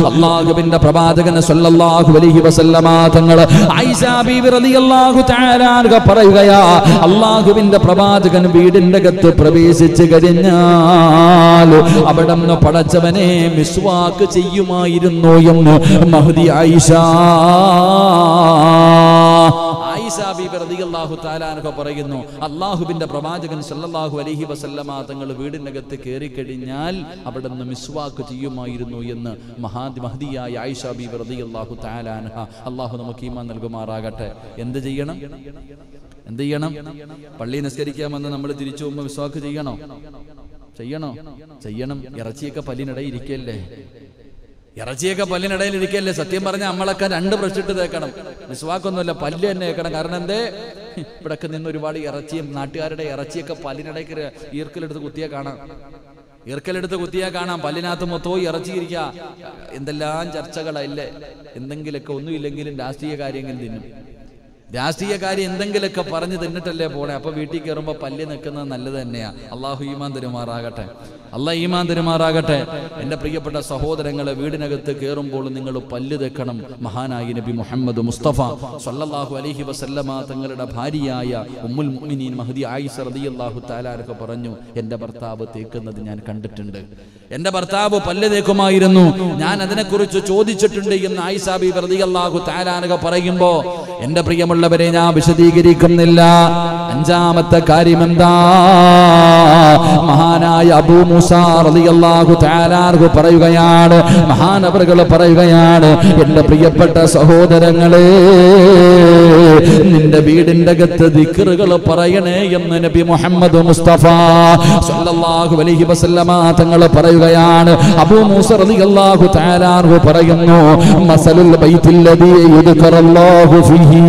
അള്ളാഹുവിന്റെ പ്രവാചകൻ സല്ലല്ലാഹു അലൈഹി വസല്ലമ തങ്ങൾ ആയിഷ ബീവി റളിയല്ലാഹു തആല അൻഹ പറയുകയാ അള്ളാഹുവിന്റെ പ്രവാചകൻ വീടിന്റെ അകത്ത് പ്രവേശിച്ചു കഴിഞ്ഞാൽ അവിടെ നിന്ന് പടച്ചവനെ മിസ്വാക്ക് ചെയ്യുമായിരുന്നു എന്ന് മഹദി ആയിഷ ആയിഷ ബീബി റളിയല്ലാഹു തആല അൻഹ പറയുന്നു അള്ളാഹുവിന്റെ പ്രവാചകൻ സല്ലല്ലാഹു അലൈഹി വസല്ലമ തങ്ങൾ വീടിനകത്ത് കയറി കഴിഞ്ഞാൽ അവിടെ നിന്ന് മിസ്വാക്ക് ചെയ്യുമായിരുന്നു എന്ന് മഹാദി മഹദിയായ ആയിഷ ബീബി റളിയല്ലാഹു തആല അൻഹ അള്ളാഹു നമുക്ക് ഈമാൻ നൽകുമാറാകട്ടെ എന്ത് ചെയ്യണം എന്ത് ചെയ്യണം പള്ളി നിസ്കരിക്കാമെന്ന് നമ്മൾ തിരിച്ചു പോകുമ്പോൾ മിസ്വാക്ക് ചെയ്യണോ ചെയ്യണോ ചെയ്യണം ഇറച്ചിയൊക്കെ പല്ലിനിടയിൽ ഇരിക്കല്ലേ ഇറച്ചിയൊക്കെ പല്ലിനിടയിൽ ഇരിക്കല്ലേ സത്യം പറഞ്ഞ നമ്മളൊക്കെ രണ്ട് ബ്രഷ് ഇട്ട് തേക്കണം വിശ്വാക്കൊന്നുമില്ല പല്ല് തന്നെ തേക്കണം കാരണം എന്തേ ഇവിടൊക്കെ നിന്ന് ഒരുപാട് ഇറച്ചിയും നാട്ടുകാരുടെ ഇറച്ചിയൊക്കെ പല്ലിനിടയ്ക്ക് ഈർക്കലെടുത്ത് കുത്തിയാ കാണാം ഈർക്കലെടുത്ത് കുത്തിയാ കാണാം പല്ലിനകത്ത് മൊത്തവും ഇറച്ചിയിരിക്കുക എന്തെല്ലാം ചർച്ചകളല്ലേ എന്തെങ്കിലുമൊക്കെ ഒന്നുമില്ലെങ്കിലും രാഷ്ട്രീയ കാര്യങ്ങൾ തിന്നും രാഷ്ട്രീയ കാര്യം എന്തെങ്കിലുമൊക്കെ പറഞ്ഞു തിന്നിട്ടല്ലേ പോണേ അപ്പൊ വീട്ടിൽ കയറുമ്പോ പല്ല് നിൽക്കുന്നത് നല്ലത് തന്നെയാ അള്ളാഹു ഈമാൻ തരുമാറാകട്ടെ അള്ളാഹ് ഈമാൻ തരുമാറാകട്ടെ എൻ്റെ പ്രിയപ്പെട്ട സഹോദരങ്ങളെ വീടിനകത്ത് കയറുമ്പോൾ നിങ്ങൾ പല്ല് തെക്കണം മഹാനായി നബി മുഹമ്മദ് മുസ്തഫ സല്ലല്ലാഹു അലൈഹി വസല്ലമ തങ്ങളുടെ ഭാര്യയായ ഉമ്മുൽ മുഅ്മിനീൻ മഹദി ആയിഷ റളിയല്ലാഹു തആലാരൊക്കെ പറഞ്ഞു എൻ്റെ ഭർത്താവ് തേക്കുന്നത് ഞാൻ കണ്ടിട്ടുണ്ട് എൻ്റെ ഭർത്താവ് പല്ല് തേക്കുമായിരുന്നു ഞാൻ അതിനെക്കുറിച്ച് ചോദിച്ചിട്ടുണ്ട് എന്ന് ആയിഷ ബീബി റളിയല്ലാഹു തആലാരൊക്കെ പറയുമ്പോൾ എൻ്റെ പ്രിയമുള്ളവരെ ഞാൻ വിശദീകരിക്കുന്നില്ല അഞ്ചാമത്തെ കാര്യം എന്താ മഹാനായ അബൂ മൂസ റളിയല്ലാഹു തആലാർഹു പറയുകയാണ് മഹാനവറുകൾ പറയുകയാണ് എൻ്റെ പ്രിയപ്പെട്ട സഹോദരങ്ങളെ നിന്റെ വീടിന്റെ അകത്ത് ദിക്റുകൾ പറയണേ എന്ന് നബി മുഹമ്മദ് മുസ്തഫ സല്ലല്ലാഹു അലൈഹി വസല്ലമ തങ്ങൾ പറയുകയാണ് അബൂ മൂസ റളിയല്ലാഹു തആലാർഹു പറയുന്നു മസലുൽ ബൈത്തില്ലദീ യുദ്കറല്ലാഹു ഫീഹി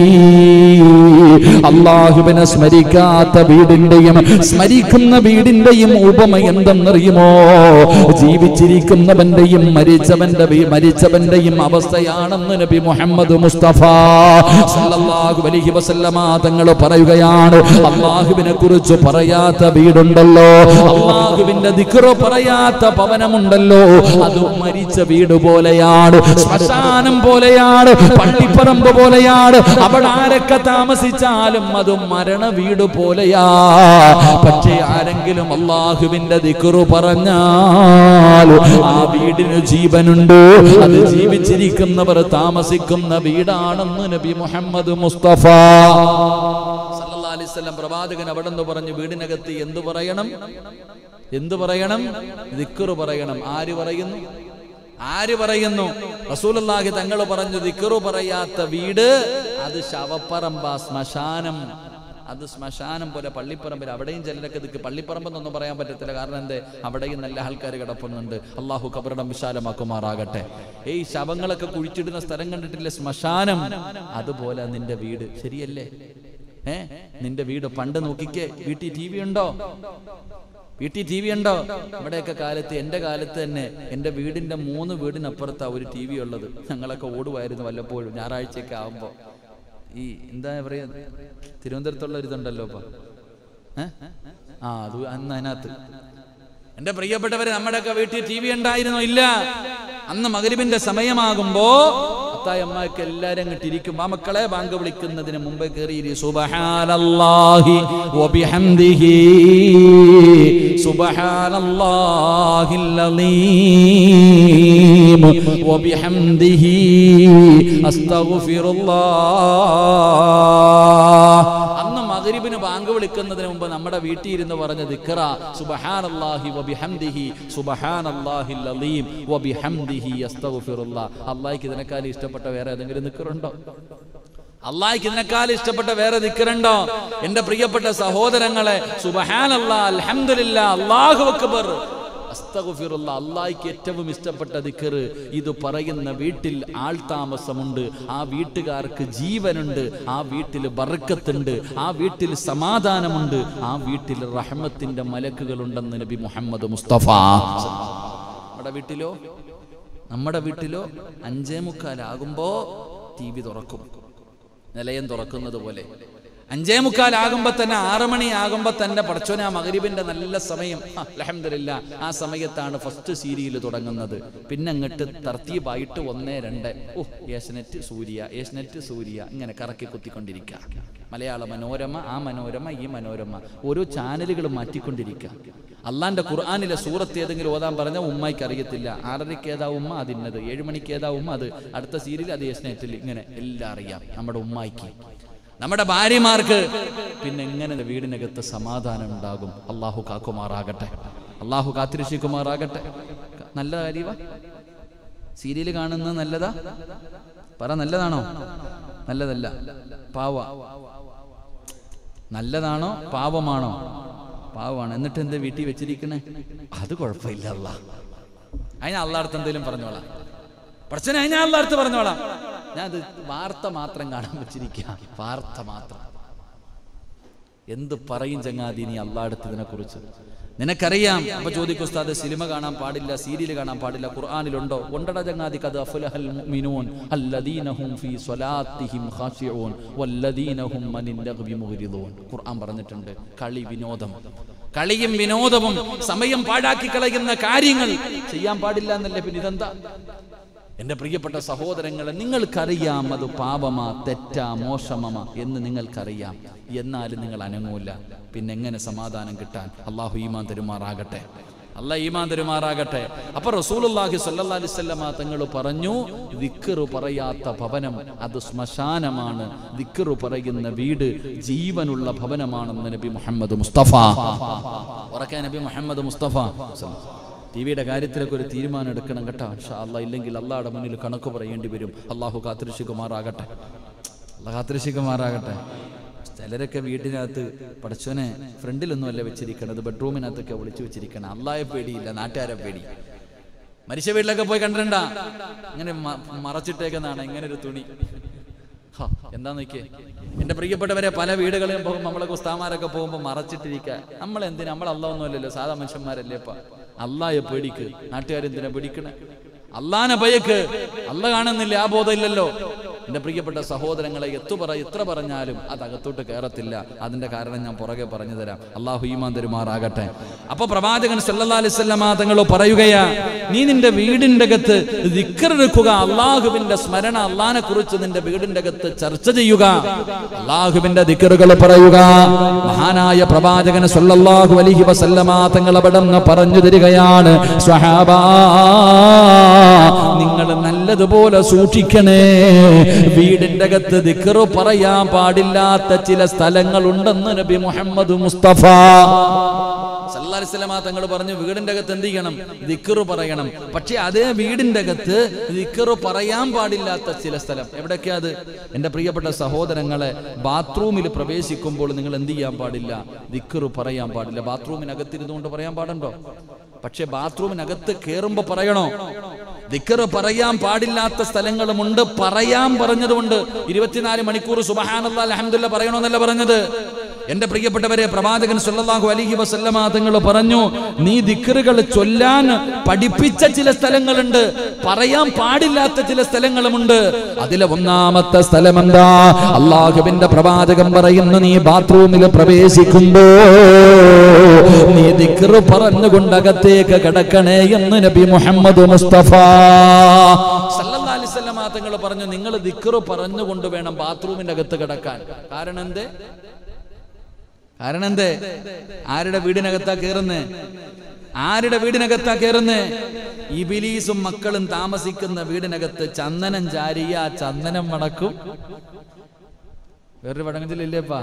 അള്ളാഹുവിനെ സ്മരിക്കാത്ത വീടിന്റെയും സ്മരിക്കുന്ന വീടിന്റെയും ഉപമ എന്തെന്നറിയുമോ ജീവിച്ചിരിക്കുന്നവന്റെയും മരിച്ചവന്റെ വീ- മരിച്ചവന്റെയും അവസ്ഥയാണെന്ന് നബി മുഹമ്മദ് മുസ്തഫ സല്ലല്ലാഹു അലൈഹി വസല്ലമ തങ്ങൾ പറയുകയാണ് അള്ളാഹുവിനെ കുറിച്ച് പറയാത്ത വീടുണ്ടല്ലോ അള്ളാഹുവിന്റെ ദിക്റ് പറയാത്ത ഭവനമുണ്ടല്ലോ അത് മരിച്ച വീട് പോലെയാണ് ശ്മശാനം പോലെയാണ് പള്ളിപ്പറമ്പ് പോലെയാണ് അവിടെ ആരൊക്കെ താമസിച്ചാലും അത് മരണ വീട് പോലെയാ പക്ഷേ ആരെങ്കിലും അള്ളാഹുവിന്റെ ദിക്റ് പറഞ്ഞാൽ ആ വീടിന് ജീവനുണ്ട് അത് ജീവിച്ചിരിക്കുന്നവർ താമസിക്കുന്ന വീടാണെന്ന് നബി മുഹമ്മദ് മുസ്തഫ സല്ലല്ലാഹു അലൈഹി വസല്ലം പ്രവാചകൻ അവിടെ നിന്ന് പറഞ്ഞു വീടിനകത്ത് എന്തു പറയണം എന്തു പറയണം ദിക്റ് പറയണം ആര് പറയുന്നു ആര് പറയുന്നു റസൂലുള്ളാഹി തങ്ങൾ പറഞ്ഞു ദിക്റ് പറയാത്ത വീട് അത് ശവപ്പറമ്പ ശ്മശാനം അത് ശ്മശാനം പോലെ പള്ളിപ്പറമ്പിൽ അവിടെയും ചിലരൊക്കെ ദിക്ക് പള്ളിപ്പറമ്പെന്നൊന്നും പറയാൻ പറ്റത്തില്ല കാരണം എന്തേ അവിടെയും നല്ല ആൾക്കാർ കിടപ്പുന്നുണ്ട് അള്ളാഹു കബറിടം വിശാലമാക്കുമാറാകട്ടെ ഏയ് ശവങ്ങളൊക്കെ കുഴിച്ചിടുന്ന സ്ഥലം കണ്ടിട്ടില്ലേ ശ്മശാനം അതുപോലെ നിന്റെ വീട് ശരിയല്ലേ ഏ നിന്റെ വീട് പണ്ട് നോക്കിക്കേ വീട്ടിൽ ടി വി ഉണ്ടോ വീട്ടിൽ ടി വി ഉണ്ടോ നമ്മുടെയൊക്കെ കാലത്ത് എൻ്റെ കാലത്ത് തന്നെ എൻ്റെ വീടിൻ്റെ മൂന്ന് വീടിനപ്പുറത്താ ഒരു ടി വി ഉള്ളത് ഞങ്ങളൊക്കെ ഓടുമായിരുന്നു വല്ലപ്പോഴും ഞായറാഴ്ചയൊക്കെ ആവുമ്പോൾ ഈ എന്താ പറയാ തിരുവനന്തപുരത്തുള്ള ഒരു ഇതുണ്ടല്ലോ ഇപ്പൊ ഏ? ആ അത് അന്ന് അതിനകത്ത് എന്റെ പ്രിയപ്പെട്ടവരെ നമ്മുടെയൊക്കെ വീട്ടിൽ ടി വി ഉണ്ടായിരുന്നോ ഇല്ല അന്ന് മകരിബിന്റെ സമയമാകുമ്പോ അത്തായമ്മക്ക് എല്ലാരും അങ്ങോട്ട് ഇരിക്കും ആ മക്കളെ ബാങ്ക് വിളിക്കുന്നതിന് മുമ്പേ കയറി സുബഹാനല്ലാഹി വബിഹംദിഹി സുബഹാനല്ലാഹിൽ അലീം വബിഹംദിഹി അസ്തഗ്ഫിറുല്ലാഹ് അന്ന് മഗ്രിബിന് ബാങ്ക് വിളിക്കുന്നതിന് മുമ്പ് നമ്മുടെ വീട്ടിൽ ഇരുന്ന് പറഞ്ഞ ദിക്റ സുബ്ഹാനല്ലാഹി വബിഹംദിഹി സുബ്ഹാനല്ലാഹിൽ അലീം വബിഹംദിഹി അസ്തഗ്ഫിറുല്ലാഹ് അല്ലാഹ്ക്ക് ഇതിനേക്കാൾ ഇഷ്ടപ്പെട്ട വേറെ ഏതെങ്കിലും ദിക്റുണ്ടോ അള്ളാഹിക്ക് ഇതിനേക്കാൾ ഇഷ്ടപ്പെട്ട വേറെ ദിക്കറുണ്ടോ എന്റെ പ്രിയപ്പെട്ട സഹോദരങ്ങളെ സുബഹാനല്ലാ അൽഹംദുലില്ലാ അല്ലാഹു അക്ബർ അസ്തഗ്ഫിറുല്ലാ അള്ളാഹിക്ക് ഏറ്റവും ഇഷ്ടപ്പെട്ട ദിക്കറ് ഇത് പറയുന്ന വീട്ടിൽ ആൾ താമസമുണ്ട് ആ വീട്ടുകാർക്ക് ജീവനുണ്ട് ആ വീട്ടിൽ ബർക്കത്തുണ്ട് ആ വീട്ടിൽ സമാധാനമുണ്ട് ആ വീട്ടിൽ റഹ്മത്തിന്റെ മലക്കുകളുണ്ടെന്ന് നബി മുഹമ്മദ് മുസ്തഫ നമ്മുടെ വീട്ടിലോ നമ്മുടെ വീട്ടിലോ അഞ്ചേ മുക്കാലാകുമ്പോ ടി വി തുറക്കും നിലയം തുറക്കുന്നത് പോലെ അഞ്ചേ മുക്കാലാകുമ്പോ തന്നെ ആറ് മണിയാകുമ്പോ തന്നെ പടച്ചോന ആ മകരിബിന്റെ നല്ല സമയം അലഹമില്ല ആ സമയത്താണ് ഫസ്റ്റ് സീരിയൽ തുടങ്ങുന്നത് പിന്നെ അങ്ങോട്ട് തർത്തീബായിട്ട് ഒന്നേ രണ്ട് ഓ ഏഷ്യനെറ്റ് സൂര്യ ഏഷ്യനെറ്റ് സൂര്യ ഇങ്ങനെ കറക്കി കുത്തിക്കൊണ്ടിരിക്കുക മലയാള മനോരമ ആ മനോരമ ഈ മനോരമ ഓരോ ചാനലുകൾ മാറ്റിക്കൊണ്ടിരിക്കുക അള്ളാന്റെ ഖുർആാനിലെ സൂറത്ത് ഏതെങ്കിലും ഓതാൻ പറഞ്ഞ ഉമ്മയ്ക്ക് അറിയത്തില്ല ആറരയ്ക്ക് ഏതാ ഉമ്മ അതിന്നത് ഏഴ് മണിക്ക് ഏതാ ഉമ്മ അത് അടുത്ത സീരിയൽ അത് ഏഷ്യനെറ്റിൽ ഇങ്ങനെ എല്ലാം അറിയാം നമ്മുടെ ഉമ്മായിക്ക് നമ്മുടെ ഭാര്യമാർക്ക് പിന്നെ എങ്ങനെ വീടിനകത്ത് സമാധാനം ഉണ്ടാകും അള്ളാഹു കാക്കുമാറാകട്ടെ അള്ളാഹു കാത്തിരക്ഷിക്കുമാറാകട്ടെ നല്ല കാര്യവ സീരിയൽ കാണുന്നത് നല്ലതാ പറ നല്ലതാണോ നല്ലതല്ല പാവ നല്ലതാണോ പാവമാണോ പാവമാണ് എന്നിട്ട് എന്താ വീട്ടിൽ വെച്ചിരിക്കണേ അത് കുഴപ്പമില്ല അല്ല അതിന് അള്ളാടത്ത് എന്തെങ്കിലും പറഞ്ഞോളാം പ്രശ്നം ഞാൻ അള്ളാടത്ത് പറഞ്ഞോളാം ഞാൻ അത് വാർത്ത മാത്രം കാണാൻ വെച്ചിരിക്കുക വാർത്ത മാത്രം എന്ത് പറയും ചങ്ങാതി നീ അള്ളാടത്ത് ഇതിനെ കുറിച്ച് നിനക്കറിയാം അപ്പൊ ചോദിക്കും ഉസ്താദ് സിനിമ കാണാൻ പാടില്ല സീരിയൽ കാണാൻ പാടില്ല ഖുർആനിലുണ്ടോ ഉണ്ടട ചങ്ങാതി കത് അഫ്ലഹൽ മുഅ്മിനൂൻ അല്ലദീനഹും ഫീ സ്വലാത്തിഹിം ഖാശിഊൻ വല്ലദീനഹും അനിൻ ലഗ്വി മുഗ്രിദൂൻ ഖുർആൻ പറഞ്ഞിട്ടുണ്ട് കളി വിനോദം കളിയും വിനോദവും സമയം പാഴാക്കി കളയുന്ന കാര്യങ്ങൾ ചെയ്യാൻ പാടില്ല എന്നല്ലേ പിന്നെ ഇതെന്താ എന്റെ പ്രിയപ്പെട്ട സഹോദരങ്ങളെ നിങ്ങൾക്കറിയാം അത് പാപമാ തെറ്റാ മോശമമാ എന്ന് നിങ്ങൾക്കറിയാം എന്നാലും നിങ്ങൾ അനങ്ങൂല പിന്നെ എങ്ങനെ സമാധാനം കിട്ടാൻ അള്ളാഹു ഈമാൻ തരുമാറാകട്ടെ അല്ല ഈമാൻ തരുമാറാകട്ടെ അപ്പൊ റസൂലുള്ളാഹി സ്വല്ലല്ലാഹി അലൈഹി വസല്ലമ തങ്ങൾ പറഞ്ഞു ദിക്റ് പറയാത്ത ഭവനം അത് ശ്മശാനമാണ് ദിക്റ് പറയുന്ന വീട് ജീവനുള്ള ഭവനമാണെന്ന് നബി മുഹമ്മദ് മുസ്തഫ ഉറക്കെ നബി മുഹമ്മദ് മുസ്തഫ ടി വിയുടെ കാര്യത്തിലൊക്കെ ഒരു തീരുമാനം എടുക്കണം കേട്ടോ ഷാ അല്ല ഇല്ലെങ്കിൽ അള്ളാഹുടെ മുന്നിൽ കണക്ക് പറയേണ്ടി വരും അള്ളാഹു കാത്തിരക്ഷിക്കുമാറാകട്ടെ അള്ളാഹ് കാത്തിരക്ഷിക്കുമാറാകട്ടെ ചിലരൊക്കെ വീട്ടിനകത്ത് പഠിച്ചോനെ ഫ്രണ്ടിലൊന്നും അല്ല വെച്ചിരിക്കണത് ബെഡ്റൂമിനകത്തൊക്കെ വിളിച്ചു വെച്ചിരിക്കണം അള്ളാഹെ പേടിയില്ല നാട്ടുകാരെ പേടി മരിച്ച വീട്ടിലൊക്കെ പോയി കണ്ടിട്ടുണ്ടാ ഇങ്ങനെ മ- മറച്ചിട്ടേക്കുന്നതാണ് ഇങ്ങനെ ഒരു തുണി ഹ, എന്താ നോക്കിയേ എന്റെ പ്രിയപ്പെട്ടവരെ പല വീടുകളിലും പോകുമ്പോൾ നമ്മളെ കുസ്താമാരൊക്കെ പോകുമ്പോൾ മറച്ചിട്ടിരിക്കുക നമ്മൾ എന്തിനാ നമ്മൾ അള്ളാഹൊന്നും അല്ലല്ലോ സാധാ മനുഷ്യന്മാരല്ലേ ഇപ്പൊ അള്ളാഹെ പേടിക്ക് നാട്ടുകാരെന്തിനാ പേടിക്കണേ അള്ളാനെ ഭയക്ക് അല്ല കാണുന്നില്ല ആ ബോധമില്ലല്ലോ എന്റെ പ്രിയപ്പെട്ട സഹോദരങ്ങളെ എത്തു പറ എത്ര പറഞ്ഞാലും അത് അകത്തോട്ട് കയറത്തില്ല അതിന്റെ കാരണം ഞാൻ പുറകെ പറഞ്ഞു തരാം അള്ളാഹു ഈമാൻ തരുമാറാകട്ടെ അപ്പൊ പ്രവാചകൻ സല്ലല്ലാഹു അലൈഹി വസല്ലമ തങ്ങൾ പറയുകയാ നീ നിന്റെ വീടിന്റെ അകത്ത് ദിക്കറെടുക്കുക അള്ളാഹുവിന്റെ സ്മരണ അള്ളാനെ കുറിച്ച് നിന്റെ വീടിന്റെ അകത്ത് ചർച്ച ചെയ്യുക അള്ളാഹുവിന്റെ ദിക്കറുകൾ പറയുക മഹാനായ പ്രവാചകൻ സല്ലല്ലാഹു അലൈഹി വസല്ലമ തങ്ങൾ അവിടെ നിന്ന് പറഞ്ഞു തരികയാണ് സ്വഹാബാ നിങ്ങൾ നല്ലതുപോലെ സൂക്ഷിക്കണേ വീടിന്റെ അകത്ത് ദിക്കറ് പറയാൻ പാടില്ലാത്ത ചില സ്ഥലങ്ങളുണ്ടെന്ന് നബി മുഹമ്മദ് മുസ്തഫ സല്ലല്ലാഹു അലൈഹി വസല്ലമ തങ്ങൾ പറഞ്ഞു വീടിന്റെ അകത്ത് എന്ത് ചെയ്യണം ദിക്കറ് പറയണം പക്ഷെ അതേ വീടിന്റെ അകത്ത് ദിക്കറ് പറയാൻ പാടില്ലാത്ത ചില സ്ഥലം എവിടെയൊക്കെയാ അത് എന്റെ പ്രിയപ്പെട്ട സഹോദരങ്ങളെ ബാത്റൂമിൽ പ്രവേശിക്കുമ്പോൾ നിങ്ങൾ എന്ത് ചെയ്യാൻ പാടില്ല ദിക്കറ് പറയാൻ പാടില്ല ബാത്റൂമിനകത്തിരുന്നുകൊണ്ട് പറയാൻ പാടുണ്ടോ പക്ഷെ ബാത്റൂമിനകത്ത് കയറുമ്പോ പറയണോ ദിക്കറ് പറയാൻ പാടില്ലാത്ത സ്ഥലങ്ങളുമുണ്ട് പറയാൻ പറഞ്ഞതുകൊണ്ട് ഇരുപത്തിനാല് മണിക്കൂർ സുബഹാനല്ലാ അൽഹംദുലില്ലാ പറയണമെന്നല്ല പറഞ്ഞത് എന്റെ പ്രിയപ്പെട്ടവരെ പ്രവാചകൻ സല്ലല്ലാഹു അലൈഹി വസല്ലമ തങ്ങൾ പറഞ്ഞു നീ ദിക്കറുകൾ ചൊല്ലാൻ പഠിപ്പിച്ച ചില സ്ഥലങ്ങളുണ്ട് പറയാൻ പാടില്ലാത്ത ചില സ്ഥലങ്ങളുമുണ്ട് അതിലെ ഒന്നാമത്തെ സ്ഥലം എന്താ അള്ളാഹുവിന്റെ പ്രവാചകൻ പറയുന്നു നീ ബാത്റൂമിൽ പ്രവേശിക്കുമ്പോ നീ ദിക്കറ് പറഞ്ഞുകൊണ്ട് അകത്തേക്ക് കിടക്കണേ എന്ന് നബി മുഹമ്മദ് മുസ്തഫ സല്ലല്ലാഹു അലൈഹി വസല്ലമ തങ്ങൾ പറഞ്ഞു നിങ്ങൾ ദിക്കറ് പറഞ്ഞുകൊണ്ട് വേണം ബാത്റൂമിന്റെ അകത്ത് കിടക്കാൻ കാരണം എന്തേ കാരണം എന്തേ ആരുടെ വീടിനകത്താ കയറുന്നേ ആരുടെ വീടിനകത്താ കയറുന്നേ ഇബിലീസും മക്കളും താമസിക്കുന്ന വീടിനകത്ത് ചന്ദനം ചാരിയ ചന്ദനം മണക്കും വേറൊരു പടങ്ങത്തിലില്ലേപ്പാ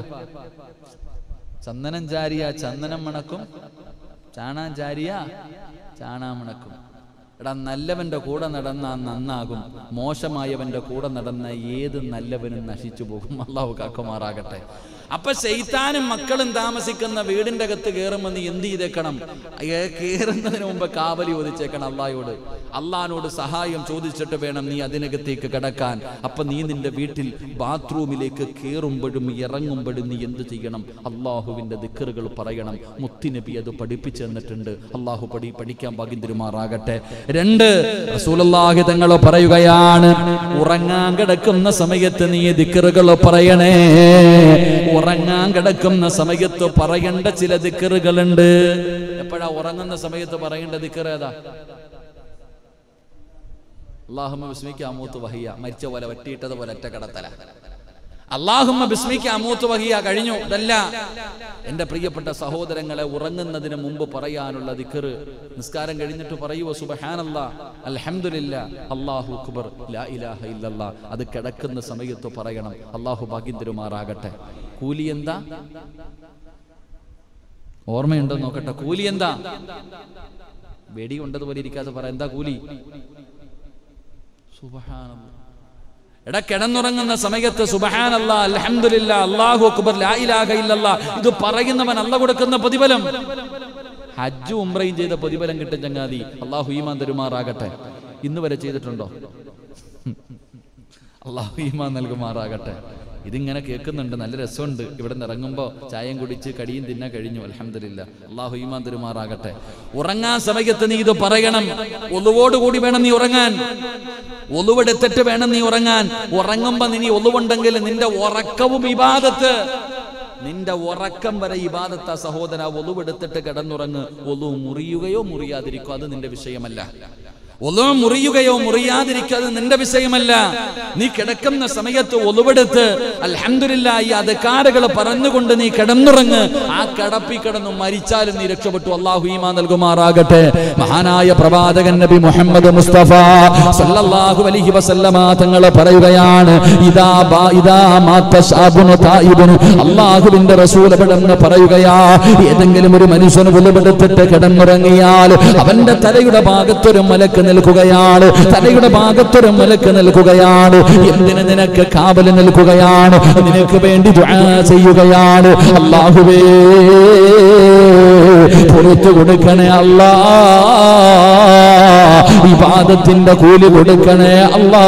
ചന്ദനം ചാരിയ ചന്ദനം മണക്കും ചാണാൻ ചാരിയ ചാണാ മണക്കും എടാ നല്ലവന്റെ കൂടെ നടന്ന നന്നാകും മോശമായവന്റെ കൂടെ നടന്ന ഏത് നല്ലവനും നശിച്ചു പോകും അള്ളാഹു കാക്കുമാറാകട്ടെ അപ്പൊ ശൈത്താനും മക്കളും താമസിക്കുന്ന വീടിന്റെ അകത്ത് കയറുമ്പോൾ നീ എന്ത് ചെയ്തേക്കണം ഏ, കയറുന്നതിന് മുമ്പ് കാവലി ഒതിച്ചേക്കണം അള്ളാഹയോട് അള്ളഹാനോട് സഹായം ചോദിച്ചിട്ട് വേണം നീ അതിനകത്തേക്ക് കിടക്കാൻ അപ്പൊ നീ നിന്റെ വീട്ടിൽ ബാത്റൂമിലേക്ക് കയറുമ്പോഴും ഇറങ്ങുമ്പോഴും നീ എന്ത് ചെയ്യണം അള്ളാഹുവിന്റെ ദിക്കറുകൾ പറയണം മുത്തിനബി അത് പഠിപ്പിച്ചു തന്നിട്ടുണ്ട് അള്ളാഹു പഠി പഠിക്കാൻ ഭാഗ്യന്തിരുമാറാകട്ടെ രണ്ട് റസൂലുള്ളാഹി തങ്ങൾ പറയുകയാണ് ഉറങ്ങാൻ കിടക്കുന്ന സമയത്ത് നീ ദിക്കറുകൾ പറയണേ ഉറങ്ങാൻ കിടക്കുന്ന സമയത്ത് പറയേണ്ട ചില ദിക്കറുകളുണ്ട് എപ്പോഴാ ഉറങ്ങുന്ന സമയത്ത് പറയേണ്ട ദിക്കർ ഏതാ അള്ളാഹുമ്മ ബിസ്മിക്ക് അമൂത്ത് വഹിയ മരിച്ച പോലെ വറ്റിയിട്ടത് പോലെ ഒറ്റ കടത്തല അള്ളാഹുമ്മ ബിസ്മിക്ക് അമൂത്ത് വഹിയ കഴിഞ്ഞു ഇതല്ല എന്റെ പ്രിയപ്പെട്ട സഹോദരങ്ങളെ ഉറങ്ങുന്നതിന് മുമ്പ് പറയാനുള്ള ദിക്കർ നിസ്കാരം കഴിഞ്ഞിട്ട് പറയുവോ സുബഹാനല്ലാ അൽഹംദുലില്ല അല്ലാഹു അക്ബർ ലാ ഇലാഹ ഇല്ലല്ലാ അത് കിടക്കുന്ന സമയത്ത് പറയണം അള്ളാഹു ഭാഗ്യം തരുമാറാകട്ടെ കൂലി എന്താ ഓർമ്മയുണ്ടോ നോക്കട്ടെ കൂലി എന്താ വെടി കൊണ്ടതുപോലെ ഇരിക്കാതെ പറ എന്താ കൂലി സുബ്ഹാനല്ലാഹ് എടാ കിടന്നുറങ്ങുന്ന സമയത്ത് സുബഹാനല്ലാ അൽഹംദുലില്ലാ അല്ലാഹു അക്ബർ ലാ ഇലാഹ ഇല്ലല്ലാ ഇത് പറയുന്നവൻ അല്ല കൊടുക്കുന്ന പ്രതിഫലം ഹജ്ജ് ഉംറയും ചെയ്ത പ്രതിഫലം കിട്ടും ചങ്ങാതി അള്ളാഹു ഈമാൻ തരുമാറാകട്ടെ ഇന്ന് വരെ ചെയ്തിട്ടുണ്ടോ അള്ളാഹു ഈമാൻ നൽകുമാറാകട്ടെ ഇതിങ്ങനെ കേൾക്കുന്നുണ്ട് നല്ല രസമുണ്ട് ഇവിടെ നിന്ന് ഇറങ്ങുമ്പോൾ ചായയും കുടിച്ച് കടിയും തിന്നാൻ കഴിഞ്ഞു അലഹമില്ല അള്ളാഹു ഈമാൻ തരുമാറാകട്ടെ ഉറങ്ങാൻ സമയത്ത് നീ ഇത് പറയണം ഒന്നുവോടുകൂടി വേണം നീ ഉറങ്ങാൻ ഒലുവെടുത്തിട്ട് വേണം നീ ഉറങ്ങാൻ ഉറങ്ങുമ്പോ നീ ഒലുവുണ്ടെങ്കിൽ നിന്റെ ഉറക്കവും ഇബാദത്ത് നിന്റെ ഉറക്കം വരെ ഇബാദത്ത സഹോദര ഒലുവെടുത്തിട്ട് കിടന്നുറങ്ങ് ഒലു മുറിയുകയോ മുറിയാതിരിക്കോ അത് നിന്റെ വിഷയമല്ല ഒലു മുറിയുകയോ മുറിയാതിരിക്കോ അത് നിന്റെ വിഷയമല്ല നീ കിടക്കുന്ന സമയത്ത് ഒലുവെടുത്ത് അൽഹംദുലില്ല ഈ അധികാരകൾ പറഞ്ഞുകൊണ്ട് നീ കിടന്നുറങ്ങ് ആ കിടപ്പി കിടന്നു മരിച്ചാലും നീ രക്ഷപ്പെട്ടു അള്ളാഹു ഈമാ നൽകുമാറാകട്ടെ മഹാനായ പ്രവാചകൻ നബി മുഹമ്മദ് മുസ്തഫ സല്ലല്ലാഹു അലൈഹി വസല്ലമ തങ്ങൾ പറയുകയാണ് ഇദാ ബാ ഇദാ മാത്ത ശാബുനു തായിബുനു അള്ളാഹുവിന്റെ റസൂൽ എവിടെന്ന് പറയുകയാ ഏതെങ്കിലും ഒരു മനുഷ്യന് വിലപെടുത്തിട്ട് കിടന്നുറങ്ങിയാൽ അവന്റെ തലയുടെ ഭാഗത്തൊരു മലക്ക് നിൽക്കുകയാണ് തലയുടെ ഭാഗത്തൊരു മലക്ക് നിൽക്കുകയാണ് എന്തിന് നിനക്ക് കാവല് നിൽക്കുകയാണ് നിനക്ക് വേണ്ടി ദുആ ചെയ്യുകയാണ് അള്ളാഹുവേ പുറത്തു കൊടുക്കണേ അല്ലാ വിവാദത്തിന്റെ കൂലി കൊടുക്കണേ അല്ലാ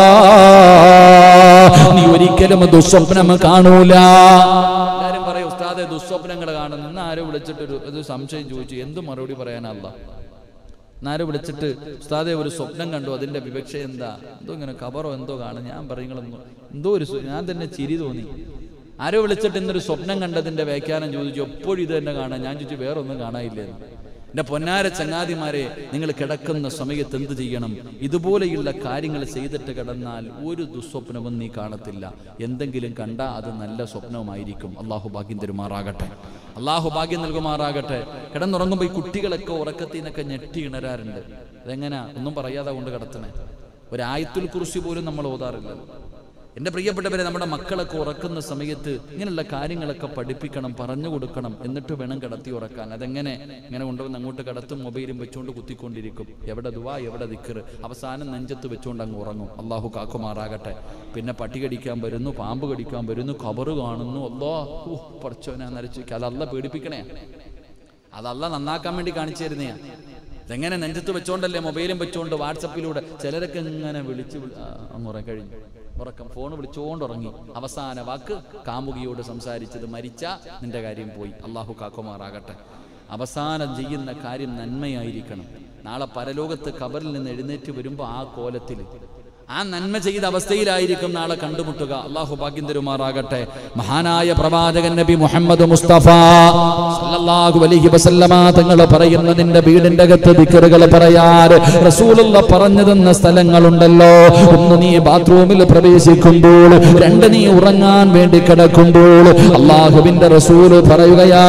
നീ ഒരിക്കലും ദുസ്വപ്നം കാണൂല എല്ലാരും പറയും ഉസ്താദെ ദുസ്വപ്നങ്ങൾ കാണുന്നു ഇന്ന് ആരോ വിളിച്ചിട്ടൊരു ഒരു സംശയം ചോദിച്ചു എന്ത് മറുപടി പറയാനല്ല എന്നാരോ വിളിച്ചിട്ട് ഉസ്താദെ ഒരു സ്വപ്നം കണ്ടു അതിന്റെ വിവക്ഷ എന്താ എന്തോ ഇങ്ങനെ കബറോ എന്തോ കാണും ഞാൻ പറയുങ്ങളെന്തോ എന്തോ ഒരു സ്വ- ഞാൻ തന്നെ ചിരി തോന്നി ആരോ വിളിച്ചിട്ട് ഇന്നൊരു സ്വപ്നം കണ്ടതിന്റെ വ്യാഖ്യാനം ചോദിച്ചു എപ്പോഴും ഇത് തന്നെ കാണാൻ ഞാൻ ചോദിച്ചു വേറെ ഒന്നും കാണാനില്ലെന്ന് എന്റെ പൊന്നാര ചങ്ങാതിമാരെ നിങ്ങൾ കിടക്കുന്ന സമയത്ത് എന്ത് ചെയ്യണം ഇതുപോലെയുള്ള കാര്യങ്ങൾ ചെയ്തിട്ട് കിടന്നാൽ ഒരു ദുസ്വപ്നവും നീ കാണത്തില്ല എന്തെങ്കിലും കണ്ടാ അത് നല്ല സ്വപ്നവുമായിരിക്കും അള്ളാഹു ഭാഗ്യം തരുമാറാകട്ടെ അള്ളാഹു ഭാഗ്യം നൽകുമാറാകട്ടെ കിടന്നുറങ്ങുമ്പോൾ ഈ കുട്ടികളൊക്കെ ഉറക്കത്തിൽ നിന്നൊക്കെ ഞെട്ടി ഇണരാറുണ്ട് അതെങ്ങനാ ഒന്നും പറയാതെ കൊണ്ട് കിടത്തണേ ഒരായത്തുൽ കുറിച്ച് പോലും നമ്മൾ ഓതാറില്ല എന്റെ പ്രിയപ്പെട്ടവരെ നമ്മുടെ മക്കളൊക്കെ ഉറക്കുന്ന സമയത്ത് ഇങ്ങനെയുള്ള കാര്യങ്ങളൊക്കെ പഠിപ്പിക്കണം പറഞ്ഞു കൊടുക്കണം എന്നിട്ട് വേണം കിടത്തി ഉറക്കാൻ അതെങ്ങനെ ഇങ്ങനെ കൊണ്ടുവന്ന് അങ്ങോട്ട് കിടത്തും മൊബൈലും വെച്ചുകൊണ്ട് കുത്തിക്കൊണ്ടിരിക്കും എവിടെ ദുവാ എവിടെ ദിക്കറ് അവസാനം നെഞ്ചത്ത് വെച്ചുകൊണ്ട് അങ്ങ് ഉറങ്ങും അള്ളാഹു കാക്കുമാറാകട്ടെ പിന്നെ പട്ടി കടിക്കാൻ വരുന്നു പാമ്പ് കടിക്കാൻ വരുന്നു കബറ് കാണുന്നു അല്ലോ പഠിച്ചവനാ നരച്ചു അതല്ല പേടിപ്പിക്കണേ അതല്ല നന്നാക്കാൻ വേണ്ടി കാണിച്ചു തരുന്നയാ ഇതെങ്ങനെ നെഞ്ചത്ത് വെച്ചോണ്ടല്ലേ മൊബൈലും വെച്ചോണ്ട് വാട്സപ്പിലൂടെ ചിലരൊക്കെ ഇങ്ങനെ വിളിച്ച് വിളി- ആ, അങ്ങ് ഉറങ്ങി കഴിഞ്ഞു ഉറക്കം ഫോൺ വിളിച്ചോണ്ട് ഉറങ്ങി അവസാന വാക്ക് കാമുകിയോട് സംസാരിച്ചത് മരിച്ച നിന്റെ കാര്യം പോയി അള്ളാഹു കാക്കുമാറാകട്ടെ അവസാനം ചെയ്യുന്ന കാര്യം നന്മയായിരിക്കണം നാളെ പരലോകത്ത് കബറിൽ നിന്ന് എഴുന്നേറ്റ് വരുമ്പോൾ ആ കോലത്തിൽ ആ നന്മ ചെയ്ത അവസ്ഥയിലായിരിക്കും നാളെ കണ്ടുമുട്ടുക അള്ളാഹു ഭാഗ്യം തരുമാറാകട്ടെ മഹാനായ പ്രവാചകൻ നബി മുഹമ്മദ് മുസ്തഫ സല്ലല്ലാഹു അലൈഹി വസല്ലമ തങ്ങൾ പറയുന്നതിന്റെ വീടിന്റെ അകത്ത് ദിക്കറുകൾ പറയാറ് റസൂലുള്ള പറഞ്ഞു തന്ന സ്ഥലങ്ങളുണ്ടല്ലോ ഒന്ന് നീ ബാത്റൂമിൽ പ്രവേശിക്കുമ്പോൾ രണ്ട് നീ ഉറങ്ങാൻ വേണ്ടി കിടക്കുമ്പോൾ അള്ളാഹുവിന്റെ റസൂല് പറയുകയാ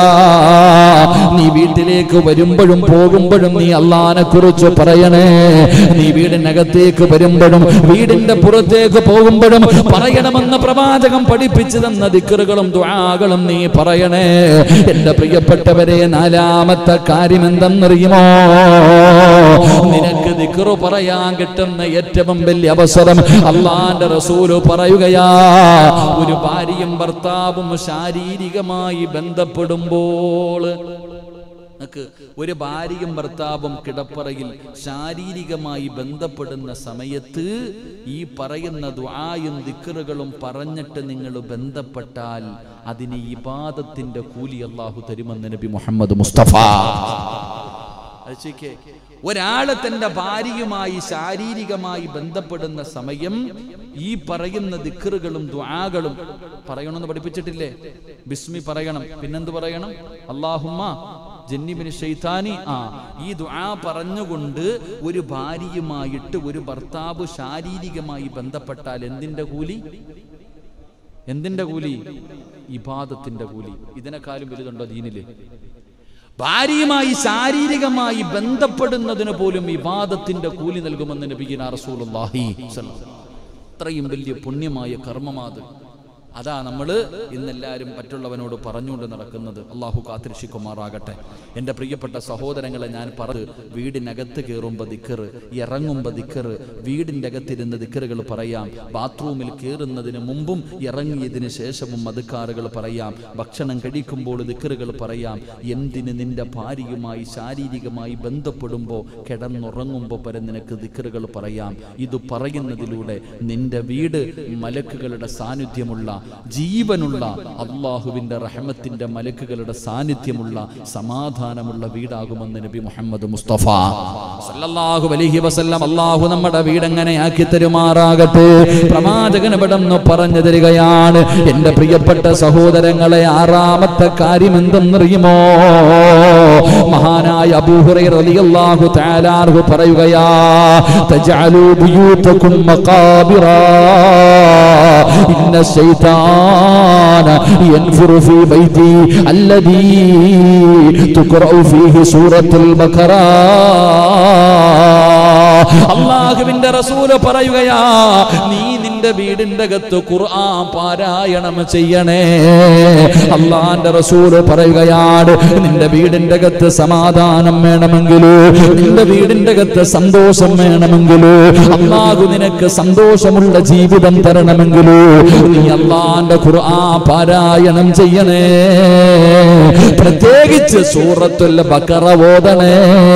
നീ വീട്ടിലേക്ക് വരുമ്പോഴും പോകുമ്പോഴും നീ അള്ളഹാനെ കുറിച്ച് പറയണേ നീ വീടിനകത്തേക്ക് വരുമ്പോഴും വീടിന്റെ പുറത്തേക്ക് പോകുമ്പോഴും പറയണമെന്ന് പ്രവാചകം പഠിപ്പിച്ചു തന്ന ദിക്കറുകളും ദുആകളും നീ പറയണേ എന്റെ പ്രിയപ്പെട്ടവരെ നാലാമത്തെ കാര്യം എന്തെന്നറിയുമോ നിനക്ക് ദിക്കറു പറയാൻ കിട്ടുന്ന ഏറ്റവും വലിയ അവസരം അള്ളാന്റെ റസൂല് പറയുകയാ ഒരു ഭാര്യയും ഭർത്താവും ശാരീരികമായി ബന്ധപ്പെടുമ്പോൾ നിനക്ക് ഒരു ഭാര്യയും ഭർത്താവും കിടപ്പറയിൽ ശാരീരികമായി ബന്ധപ്പെടുന്ന സമയത്ത് ഈ പറയുന്ന ദ്വായും ദിക്കറുകളും പറഞ്ഞിട്ട് നിങ്ങൾ ബന്ധപ്പെട്ടാൽ അതിന് ഇബാദത്തിന്റെ കൂലി അള്ളാഹു തരുമെന്ന് നബി മുഹമ്മദ് മുസ്തഫ ആലോചിക്കേ ഒരാള് തന്റെ ഭാര്യയുമായി ശാരീരികമായി ബന്ധപ്പെടുന്ന സമയം ഈ പറയുന്ന ദിക്കറുകളും ദ്വാകളും പറയണമെന്ന് പഠിപ്പിച്ചിട്ടില്ലേ ബിസ്മി പറയണം പിന്നെന്ത് പറയണം അള്ളാഹുമ്മ ജന്നിബിന് ഷെയ്ത്താനി ആ ഈ ദുആ പറഞ്ഞുകൊണ്ട് ഒരു ഭാര്യയുമായിട്ട് ഒരു ഭർത്താവ് ശാരീരികമായി ബന്ധപ്പെട്ടാൽ എന്തിന്റെ കൂലി എന്തിന്റെ കൂലി ഇബാദത്തിന്റെ കൂലി ഇതിനെക്കാളും വലുതുണ്ടോ ദീനില് ഭാര്യയുമായി ശാരീരികമായി ബന്ധപ്പെടുന്നതിന് പോലും ഇബാദത്തിന്റെ കൂലി നൽകുമെന്ന് നബിഗിന റസൂലുള്ളാഹി സ്വല്ലല്ലാഹു അത്രയും വലിയ പുണ്യമായ കർമ്മമാത് അതാ നമ്മൾ ഇന്നെല്ലാവരും മറ്റുള്ളവനോട് പറഞ്ഞുകൊണ്ട് നടക്കുന്നത് അള്ളാഹു കാത്തിരക്ഷിക്കുമാറാകട്ടെ എൻ്റെ പ്രിയപ്പെട്ട സഹോദരങ്ങളെ ഞാൻ പറഞ്ഞു വീടിനകത്ത് കയറുമ്പോൾ ദിക്കറ് ഇറങ്ങുമ്പോൾ ദിക്കറ് വീടിൻ്റെ അകത്തിരുന്ന് ദിക്കറുകൾ പറയാം ബാത്റൂമിൽ കയറുന്നതിന് മുമ്പും ഇറങ്ങിയതിന് ശേഷവും മതുക്കാറുകൾ പറയാം ഭക്ഷണം കഴിക്കുമ്പോൾ ദിക്കറുകൾ പറയാം എന്തിന് നിന്റെ ഭാര്യയുമായി ശാരീരികമായി ബന്ധപ്പെടുമ്പോൾ കിടന്നുറങ്ങുമ്പോൾ വരെ നിനക്ക് ദിക്കറുകൾ പറയാം ഇത് പറയുന്നതിലൂടെ നിന്റെ വീട് മലക്കുകളുടെ സാന്നിധ്യമുള്ള ജീവനുള്ള അള്ളാഹുവിന്റെ റഹമത്തിന്റെ മലക്കുകളുടെ സാന്നിധ്യമുള്ള സമാധാനമുള്ള വീടാകുമെന്ന് നബി മുഹമ്മദ് മുസ്തഫ സല്ലല്ലാഹു അലൈഹി വസല്ലം അള്ളാഹു നമ്മുടെ വീട് എങ്ങനെ ആക്കി തരുമാറാകട്ടെ പ്രവാചകൻ ഇവിടെന്ന് പറഞ്ഞു തരികയാണ് എന്റെ പ്രിയപ്പെട്ട സഹോദരങ്ങളെ ആറാമത്തെ കാര്യം എന്തെന്നറിയുമോ മഹാനായ അബൂഹുറൈറ റളിയല്ലാഹു തആല അൻഹു പറയുകയാ തജഅലു ബുയൂതകും മഖാബിറാ ഇന്ന الشيطان ينفر في بيتي الذي تقرأ فيه سورة البقرة അള്ളാഹുവിന്റെ റസൂല് പറയുകയാ നീ നിന്റെ വീടിന്റെ അകത്ത് ഖുർആൻ പാരായണം ചെയ്യണേ അള്ളാന്റെ റസൂല് പറയുകയാണ് നിന്റെ വീടിന്റെ അകത്ത് സമാധാനം വേണമെങ്കിലോ നിന്റെ വീടിന്റെ അകത്ത് സന്തോഷം വേണമെങ്കിലോ അള്ളാഹു നിനക്ക് സന്തോഷമുള്ള ജീവിതം തരണമെങ്കിലോ നീ അള്ളാന്റെ ഖുർആൻ പാരായണം ചെയ്യണേ പ്രത്യേകിച്ച് സൂറത്തുൽ ബക്കറ ഓതണേ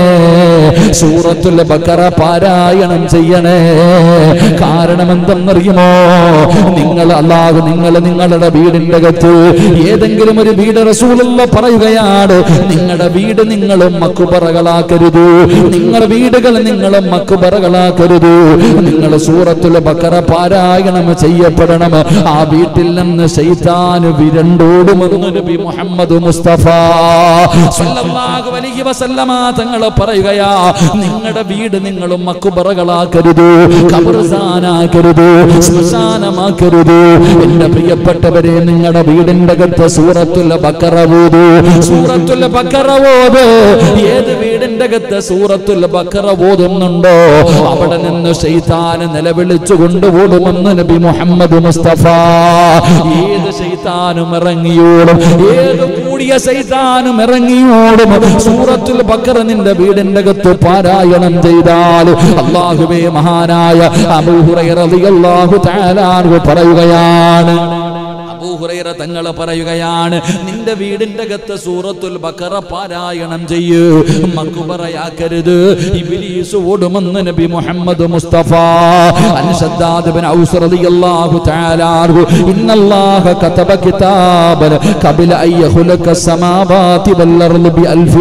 സൂറത്തുൽ ബക്കറ പാരായണം ചെയ്യണേ കാരണം എന്തെന്നറിയുമോ നിങ്ങൾ അല്ലാതെ നിങ്ങൾ നിങ്ങളുടെ വീടിന്റെ അകത്ത് ഏതെങ്കിലും ഒരു വീട് റസൂലുള്ള പറയുകയാണ് നിങ്ങളുടെ വീട് നിങ്ങളും മക്കുപറകളാക്കരുത് നിങ്ങളുടെ വീടുകൾ നിങ്ങളും മക്കുപറകളാക്കരുത് നിങ്ങൾ സൂറത്തുൽ ബക്കറ പാരായണം ചെയ്യപ്പെടണം ആ വീട്ടിൽ നിന്ന് ശൈത്താന് വിരണ്ടോടുമെന്ന് നബി മുഹമ്മദ് മുസ്തഫ സല്ലല്ലാഹു അലൈഹി വസല്ലമ തങ്ങൾ പറയുകയാ നിങ്ങളുടെ വീട് നിങ്ങളും മക്കുബറകളാക്കരുത് കബർസാനാക്കരുത് ശ്മശാനമാക്കരുത് എന്റെ പ്രിയപ്പെട്ടവരെ നിങ്ങളുടെ വീടിന്റെ അകത്ത് സൂറത്തുൽ ബക്കറ ഓതു സൂറത്തുൽ ബക്കറ ഓത് ഏത് വീടിന്റെ അകത്ത് സൂറത്തുൽ ബക്കറ ഓതുന്നുണ്ടോ അവിടെ നിന്ന് ശൈത്താന് നിലവിളിച്ചു കൊണ്ടുപോടുമെന്ന് നബി മുഹമ്മദ് മുസ്തഫ ഏത് ശൈത്താനും ഇറങ്ങിയോടും ഏത് കൂടിയ ശൈത്താനും ഇറങ്ങിയോടും സൂറത്തുൽ ബക്കറ നിന്റെ വീടിന്റെ അകത്ത് പാരായണം ചെയ്താൽ അള്ളാഹുവേ മഹാനായ അബൂഹുറൈറ റളിയല്ലാഹു തആല അൻഹു പറയുകയാണ് അബൂഹുറൈറ തങ്ങൾ പറയുകയാണ് നിന്റെ വീടിന്റെ അകത്ത് സൂറത്തുൽ ബക്കറ പാരായണം ചെയ്യൂ മക്കുബറയാക്കരുത് ഇബ്ലീസ് ഓടുമെന്ന് നബി മുഹമ്മദ് മുസ്തഫ അൻ ശദ്ദാദ് ബിൻ ഔസ് റളിയല്ലാഹു തആല അൻഹു ഇന്നല്ലാഹ കതബ കിതാബൻ ഖബല അൻ യഖ്ലഖ السماوات والأرض بألف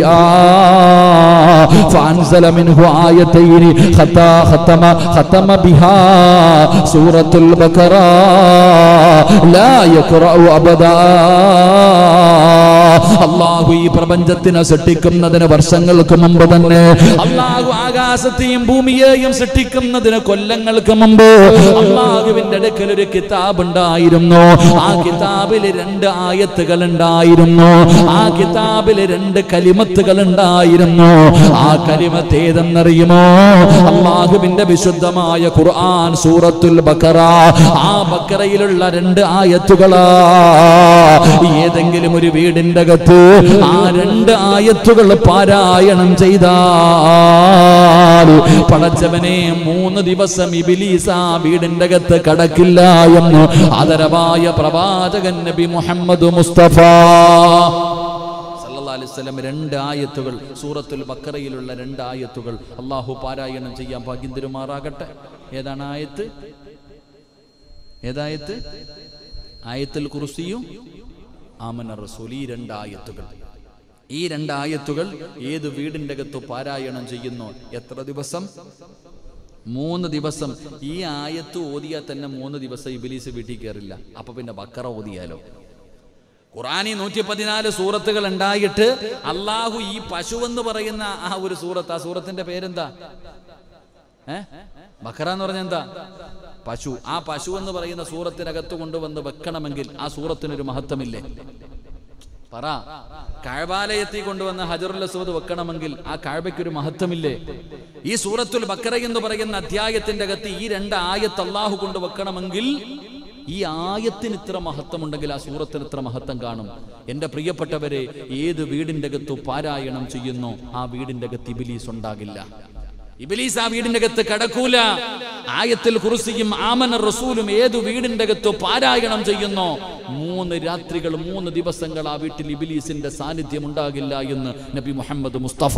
آه فأنزل منه آيتين خطا ختم ختم بها سورة البقرة لا يقرأ أبدا അള്ളാഹു ഈ പ്രപഞ്ചത്തിനെ സൃഷ്ടിക്കുന്നതിന് വർഷങ്ങൾക്ക് മുമ്പ് തന്നെ അള്ളാഹു ആകാശത്തെയും ഭൂമിയെയും സൃഷ്ടിക്കുന്നതിന് കൊല്ലങ്ങൾക്ക് മുമ്പ് അള്ളാഹുവിന്റെ അടുക്കൽ ഒരു കിതാബ് ഉണ്ടായിരുന്നു ആ കിതാബിൽ രണ്ട് ആയത്തുകൾ ഉണ്ടായിരുന്നു ആ കിതാബിൽ രണ്ട് കലിമത്തുകൾ ഉണ്ടായിരുന്നു ആ കലിമത്ത് ഏതെന്നറിയുമോ അള്ളാഹുവിന്റെ വിശുദ്ധമായ ഖുർആൻ സൂറത്തുൽ ബക്കറ ആ ബക്കറയിലുള്ള രണ്ട് ആയത്തുകളാ ഏതെങ്കിലും ഒരു വീടിന്റെ അകത്ത് ആ രണ്ട് ആയത്തുകൾ പാരായണം ചെയ്താൽ പടച്ചവനെ മൂന്ന് ദിവസം ഇബിലീസ് ആ വീടിന്റെ അകത്ത് കടക്കില്ല എന്ന് ആദരവായ പ്രവാചകൻ നബി മുഹമ്മദ് മുസ്തഫ സല്ലല്ലാഹു അലൈഹി വസല്ലം രണ്ട് ആയത്തുകൾ സൂറത്തുൽ ബക്കറയിലുള്ള രണ്ട് ആയത്തുകൾ അള്ളാഹു പാരായണം ചെയ്യാൻ ഭാഗ്യം തരുമാറാകട്ടെ ഏതാണ് ആയത്ത് ഏതായത്ത് ആയത്തുൽ കുർസിയും ആമന റസൂൽ ഈ രണ്ട് ആയത്തുകൾ ഈ രണ്ടായത്തുകൾ ഏത് വീടിൻ്റെ അകത്ത് പാരായണം ചെയ്യുന്നു എത്ര ദിവസം മൂന്ന് ദിവസം ഈ ആയത്ത് ഓതിയാൽ തന്നെ മൂന്ന് ദിവസം ഇബിലീസ് വീട്ടിൽ കയറില്ല അപ്പൊ പിന്നെ ബക്കറ ഓതിയാലോ ഖുറാനി നൂറ്റി പതിനാല് സൂറത്തുകൾ ഉണ്ടായിട്ട് അള്ളാഹു ഈ പശു എന്ന് പറയുന്ന ആ ഒരു സൂറത്ത് ആ സൂറത്തിന്റെ പേരെന്താ ഏ ബക്കറ എന്ന് പറഞ്ഞ എന്താ പശു ആ പശു എന്ന് പറയുന്ന സൂറത്തിനകത്ത് കൊണ്ടുവന്ന് വെക്കണമെങ്കിൽ ആ സൂറത്തിനൊരു മഹത്വമില്ലേ പറ കഴബാലയത്തിൽ കൊണ്ടുവന്ന ഹജറുൽ അസ്വദ് വെക്കണമെങ്കിൽ ആ കഴബയ്ക്ക് ഒരു മഹത്വമില്ലേ ഈ സൂറത്തുൽ ബക്കറ എന്ന് പറയുന്ന അധ്യായത്തിന്റെ അകത്ത് ഈ രണ്ട് ആയത്ത് അള്ളാഹു കൊണ്ട് വെക്കണമെങ്കിൽ ഈ ആയത്തിന് ഇത്ര മഹത്വമുണ്ടെങ്കിൽ ആ സൂറത്തിന് ഇത്ര മഹത്വം കാണും എന്റെ പ്രിയപ്പെട്ടവരെ ഏത് വീടിന്റെ അകത്ത് പാരായണം ചെയ്യുന്നോ ആ വീടിന്റെ അകത്ത് ഇബിലീസ് ഉണ്ടാകില്ല ഇബിലീസ് ആ വീടിന്റെ അകത്ത് കടക്കൂല ആയത്തിൽ കുറിസിയും ആമന റസൂലും ഏതു വീടിന്റെ അകത്ത് പാരായണം ചെയ്യുന്നോ മൂന്ന് രാത്രികൾ മൂന്ന് ദിവസങ്ങൾ ആ വീട്ടിൽ ഇബിലീസിന്റെ സാന്നിധ്യം ഉണ്ടാകില്ല എന്ന് നബി മുഹമ്മദ് മുസ്തഫ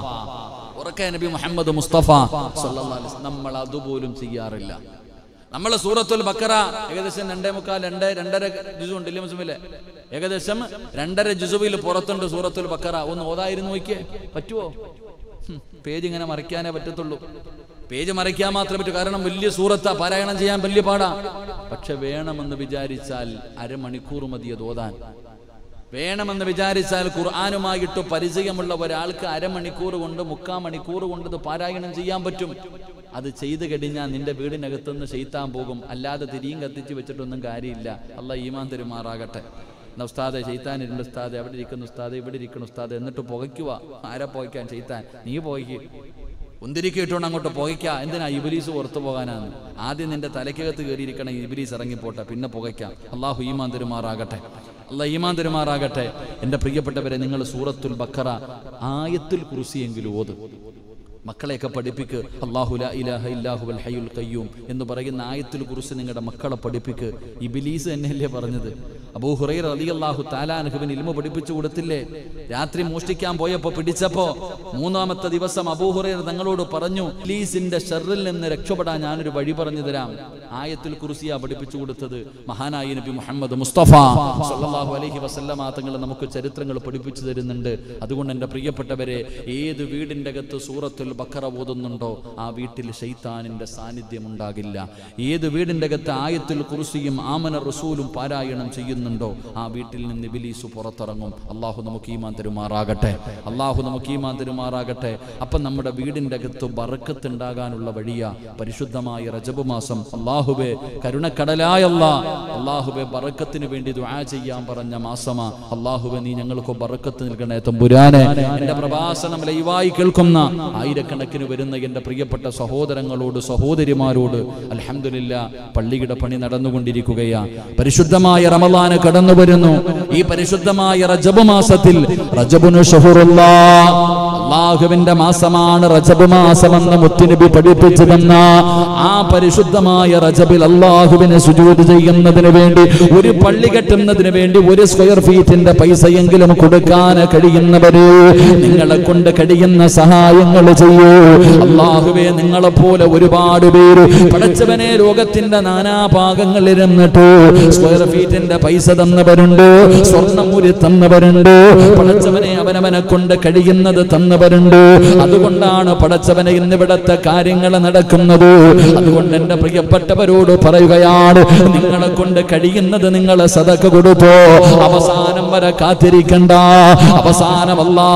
ഉറക്കെ നബി മുഹമ്മദ് മുസ്തഫ സല്ലല്ലാഹു അലൈഹി വസല്ലം. നമ്മൾ അതുപോലും ചെയ്യാറില്ല നമ്മൾ സൂറത്തുൽ ബക്കറ ഏകദേശം രണ്ടേ മുക്കാൽ രണ്ട് രണ്ടര ജുസു ഉണ്ട് ഇല്ലേ മുസ്ലിമിലെ ഏകദേശം രണ്ടര ജുസുവിൽ പുറത്തുണ്ട് സൂറത്തുൽ ബക്കറ ഒന്ന് ഓതായിരുന്നു നോക്കിയേ പറ്റുമോ ഹും, പേജ് ഇങ്ങനെ മറിക്കാനേ പറ്റത്തുള്ളൂ പേജ് മറിക്കാൻ മാത്രമേ പറ്റൂ കാരണം വലിയ സൂറത്താ പാരായണം ചെയ്യാൻ വലിയ പാടാ പക്ഷെ വേണമെന്ന് വിചാരിച്ചാൽ അരമണിക്കൂർ മതി അത് ഓതാൻ വേണമെന്ന് വിചാരിച്ചാൽ ഖുർആാനുമായിട്ട് പരിചയമുള്ള ഒരാൾക്ക് അരമണിക്കൂർ കൊണ്ട് മുക്കാ മണിക്കൂർ കൊണ്ട് ഇത് പാരായണം ചെയ്യാൻ പറ്റും അത് ചെയ്തു കഴിഞ്ഞാൽ നിന്റെ വീടിനകത്തുനിന്ന് ചെയ്ത്താൻ പോകും അല്ലാതെ തിരിയും കത്തിച്ച് വെച്ചിട്ടൊന്നും കാര്യമില്ല അല്ല ഈമാൻ തെരുമാറാകട്ടെ എന്നാ ഉസ്താദെ ചെയ്ത്താനിരുണ്ട് ഉസ്താദെ അവിടെ ഇരിക്കുന്നു ഉസ്താദെ ഇവിടെ ഇരിക്കുന്നു ഉസ്താദെ എന്നിട്ട് പുകയ്ക്കുക ആരെ പുകയ്ക്കാൻ ചെയ്ത്താൻ നീ പുകയ്ക്ക് ഉന്തിരിക്ക് ഇട്ടുകൊണ്ട് അങ്ങോട്ട് പുകയ്ക്ക എന്തിനാ ഇബിലീസ് പുറത്തു പോകാനാണ് ആദ്യം നിന്റെ തലയ്ക്കകത്ത് കയറിയിരിക്കണം ഇബിലീസ് ഇറങ്ങിപ്പോട്ടെ പിന്നെ പുകയ്ക്കാം അള്ളാഹു ഈമാൻ തെരുമാറാകട്ടെ അല്ല ഈമാൻ തെരുമാറാകട്ടെ എൻ്റെ പ്രിയപ്പെട്ടവരെ നിങ്ങൾ സൂറത്തുൽ ബക്കറ ആയത്തുൽ കുറിസിയെങ്കിലും ഓത് മക്കളെയൊക്കെ പഠിപ്പിക്ക് അള്ളാഹു ലാ ഇലാഹ ഇല്ലാഹു അൽ ഹയ്യുൽ ഖയ്യൂം എന്ന് പറയുന്ന ആയത്തുൽ കുറിച്ച് നിങ്ങളുടെ മക്കളെ പഠിപ്പിക്ക് ഇബിലീസ് തന്നെയല്ലേ പറഞ്ഞത് അബൂ ഹുറൈറ റളിയല്ലാഹു താലാനുഹുവിന് ഇൽമ പഠിപ്പിച്ചു കൊടുത്തില്ലേ രാത്രി മോഷ്ടിക്കാൻ പോയപ്പോ പിടിച്ചപ്പോ മൂന്നാമത്തെ ദിവസം അബൂ ഹുറൈറ തങ്ങളോട് പറഞ്ഞു ഇബിലീസിന്റെ ഷെറിൽ നിന്ന് രക്ഷപ്പെടാൻ ഞാനൊരു വഴി പറഞ്ഞു തരാം ആയത്തുൽ കുറിസിയ പഠിപ്പിച്ചു കൊടുത്തത് മഹാനായ നബി മുഹമ്മദ് മുസ്തഫ സല്ലല്ലാഹു അലൈഹി വസല്ലമ തങ്ങൾ നമുക്ക് ചരിത്രങ്ങൾ പഠിപ്പിച്ചു തരുന്നുണ്ട് അതുകൊണ്ട് എൻ്റെ പ്രിയപ്പെട്ടവരെ ഏത് വീടിൻ്റെ അകത്ത് സൂറത്തുൽ ബക്കറ ഓതുന്നുണ്ടോ ആ വീട്ടിൽ ഷെയ്ത്താനിന്റെ സാന്നിധ്യം ഉണ്ടാകില്ല ഏത് വീടിൻ്റെ അകത്ത് ആയത്തുൽ കുറിസിയും ആമന റസൂലും പാരായണം ചെയ്യുന്നുണ്ടോ ആ വീട്ടിൽ നിന്ന് ഇബിലീസ് പുറത്തിറങ്ങും അള്ളാഹു നമുക്ക് ഈമാൻ തരുമാറാകട്ടെ അള്ളാഹു നമുക്ക് ഈമാൻ തരുമാറാകട്ടെ അപ്പം നമ്മുടെ വീടിൻ്റെ അകത്ത് ബറക്കത്ത് ഉണ്ടാകാനുള്ള വഴിയാ പരിശുദ്ധമായ റജബ് മാസം അള്ളാഹുബെ കരുണക്കടലായ അല്ലാ അള്ളാഹുബെ ബറക്കത്തിന് വേണ്ടി ദുആ ചെയ്യാൻ പറഞ്ഞ മാസമാ അള്ളാഹുബെ നീ ഞങ്ങൾക്ക് ബറക്കത്ത് നൽകണേ തമ്പുരാനെ എന്റെ പ്രഭാഷണം ലൈവായി കേൾക്കുന്ന ആയിരക്കണക്കിന് വരുന്ന എന്റെ പ്രിയപ്പെട്ട സഹോദരങ്ങളോട് സഹോദരിമാരോട് അൽഹംദുലില്ല പള്ളിയുടെ പണി നടന്നുകൊണ്ടിരിക്കുകയാ പരിശുദ്ധമായ റമദാന് കടന്നു വരുന്നു ഈ പരിശുദ്ധമായ റജബ് മാസത്തിൽ റജബുനു ഷഹുറുല്ലാ അള്ളാഹുവിന്റെ മാസമാണ് റജബ് മാസമെന്ന് മുത്തുനബി പഠിപ്പിച്ചു തന്ന ആ പരിശുദ്ധമായ റജബിൽ അള്ളാഹുവിനെ സുജൂത് ചെയ്യുന്നതിന് വേണ്ടി ഒരു പള്ളി കെട്ടുന്നതിന് വേണ്ടി ഒരു സ്ക്വയർ ഫീറ്റിന്റെ പൈസയെങ്കിലും കൊടുക്കാൻ കഴിയുന്നവര് നിങ്ങളെ കൊണ്ട് കഴിയുന്ന സഹായങ്ങൾ ചെയ്യൂ അള്ളാഹുവെ നിങ്ങളെ പോലെ ഒരുപാട് പേര് പടച്ചവനെ ലോകത്തിന്റെ നാനാഭാഗങ്ങളിൽ ഇരുന്നിട്ട് സ്ക്വയർ ഫീറ്റിന്റെ പൈസ തന്നവരുണ്ട് സ്വർണ്ണമൂരി തന്നവരുണ്ട് പടച്ചവനെ അവനവനെ കൊണ്ട് കഴിയുന്നത് തന്നവരുണ്ട് അതുകൊണ്ടാണ് പടച്ചവനെ ഇന്നിവിടത്തെ കാര്യങ്ങൾ നടക്കുന്നത് അതുകൊണ്ട് എന്റെ പ്രിയപ്പെട്ടവരോട് പറയുകയാണ് നിങ്ങളെ കൊണ്ട് കഴിയുന്നത് നിങ്ങളെ സതക്ക് കൊടുത്തോ അവസാനം വരെ കാത്തിരിക്കണ്ട അവസാനമല്ലാ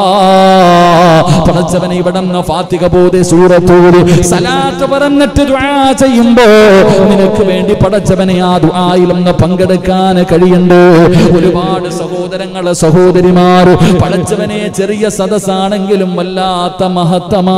പടച്ചവനെ ഇവിടെ ഫാത്തിക പോലെ സൂറത്തൂര് സലാത്ത് പറഞ്ഞിട്ട് ദുആ ചെയ്യുമ്പോ നിനക്ക് വേണ്ടി പടച്ചവനെ ആ ദുആയിലൊന്ന് പങ്കെടുക്കാൻ കഴിയണ്ട് ഒരുപാട് സഹോദരങ്ങള് സഹോദരിമാര് പടച്ചവനെ ചെറിയ സദസ്സാണെങ്കിലും വല്ലാത്ത മഹത്തമാ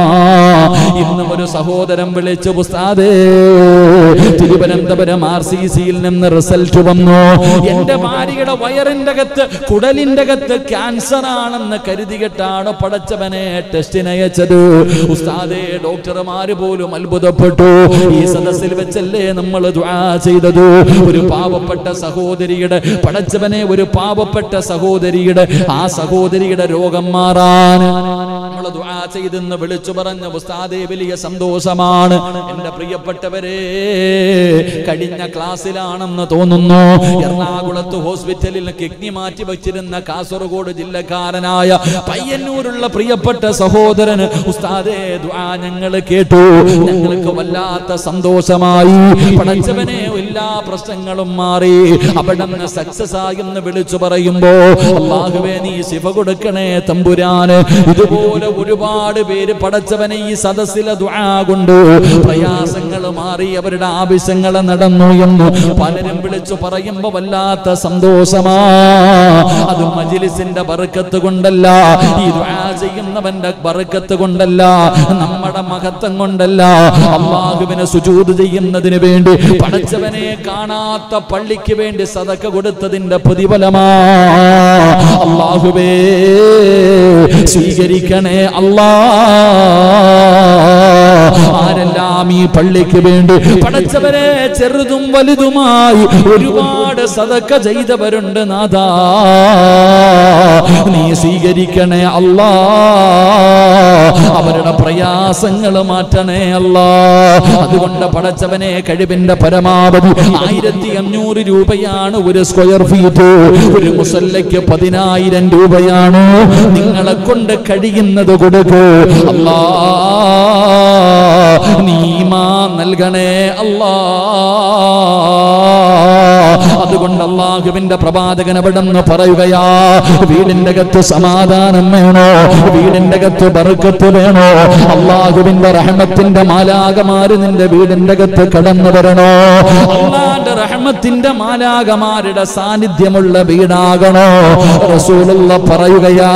ഇന്നും ഒരു സഹോദരൻ വിളിച്ചു പുസ്താദേ തിരുവനന്തപുരം ആർ സി സിയിൽ നിന്ന് റിസൾട്ട് വന്നു എന്റെ ഭാര്യയുടെ വയറിന്റെ അകത്ത് കുടലിന്റെ അകത്ത് ക്യാൻസർ ആണെന്ന് കരുതിയിട്ടാണ് പടച്ചവനെ ടെസ്റ്റിന് അയച്ചത് ഉസ്താദേ ഡോക്ടർമാര് പോലും അത്ഭുതപ്പെട്ടു ഈ സദസ്സിൽ വെച്ചല്ലേ നമ്മൾ ദുആ ചെയ്തത് ഒരു പാവപ്പെട്ട സഹോദരിയുടെ പടച്ചവനെ ഒരു പാവപ്പെട്ട സഹോദരിയുടെ ആ സഹോദരിയുടെ രോഗം മാറാൻ നമ്മൾ ദുആ ചെയ്തെന്ന് വിളിച്ചു പറഞ്ഞ ഉസ്താദേ വലിയ സന്തോഷമാണ് എന്റെ പ്രിയപ്പെട്ടവരെ കഴിഞ്ഞ ക്ലാസ്സിലാണെന്ന് തോന്നുന്നു എറണാകുളത്ത് ഹോസ്പിറ്റലിൽ കിഡ്നി മാറ്റി വെച്ചിരുന്ന കാസർഗോഡ് ജില്ലക്കാരനായ പയ്യന്നൂരുള്ള പ്രിയപ്പെട്ട സഹോദരന് ഉസ്താദേ ദുആ ഞങ്ങൾ കേട്ടു ഞങ്ങൾക്ക് വല്ലാത്ത സന്തോഷമായി പടച്ചവനെ എല്ലാ പ്രശ്നങ്ങളും മാറി അവിടെ നിന്ന് സക്സസ് ആയി എന്ന് വിളിച്ചു പറയുമ്പോ അള്ളാഹുവേ നീ ശിവ കൊടുക്കണേ തമ്പുരാന് ഇതുപോലെ ഒരുപാട് പേര് പടച്ചവനെ ഈ സദസ്സിലെ ദുആ കൊണ്ട് പ്രയാസങ്ങൾ മാറി അവരുടെ ആവശ്യങ്ങൾ നടന്നു എന്ന് പലരും വിളിച്ചു പറയുമ്പോ വല്ലാത്ത സന്തോഷമാ അത് മജിലിസിന്റെ ബർക്കത്ത് കൊണ്ടല്ല ഈ ദുആ ചെയ്യുന്നവന്റെ ബർക്കത്ത് കൊണ്ടല്ല നമ്മുടെ മഹത്വം കൊണ്ടല്ല അള്ളാഹുവിനെ സുജൂദ് ചെയ്യുന്നതിന് വേണ്ടി പടച്ചവനെ കാണാത്ത പള്ളിക്ക് വേണ്ടി സദക്ക കൊടുത്തതിന്റെ പ്രതിഫലമാ അള്ളാഹുവേ സ്വീകരിക്കണേ അല്ലാ ആരെല്ലാം ഈ പള്ളിക്ക് വേണ്ടി പടച്ചവരെ ചെറുതും വലുതുമായി ഒരുപാട് സദക്ക ചെയ്തവരുണ്ട് നാഥാ നീ സ്വീകരിക്കണേ അല്ലാ അവരുടെ പ്രയാസങ്ങൾ മാറ്റണേ അല്ലാ അതുകൊണ്ട് പടച്ചവനെ കഴിവിന്റെ പരമാവധി ആയിരത്തി അഞ്ഞൂറ് രൂപയാണ് ഒരു സ്ക്വയർ ഫീറ്റ് ഒരു മുസല്ലയ്ക്ക് പതിനായിരം രൂപയാണ് നിങ്ങളെ കൊണ്ട് കഴിയുന്നത് കൊടുക്കൂ അല്ലാ നീമാ നൽകണേ അല്ലാ അതുകൊണ്ട് അള്ളാഹുവിന്റെ പ്രവാചകൻ അവിടെ നിന്ന് പറയുകയാ വീടിന്റെ അകത്ത് സമാധാനം വേണോ വീടിന്റെ അകത്ത് ബർക്കത്ത് വേണോ അള്ളാഹുവിന്റെ റഹ്മത്തിന്റെ മാലാകമാര് നിന്റെ വീടിന്റെ അകത്ത് കടന്നു വരണോ അള്ളാന്റെ റഹ്മത്തിന്റെ മാലാകമാരുടെ സാന്നിധ്യമുള്ള വീടാകണോ റസൂലുള്ള പറയുകയാ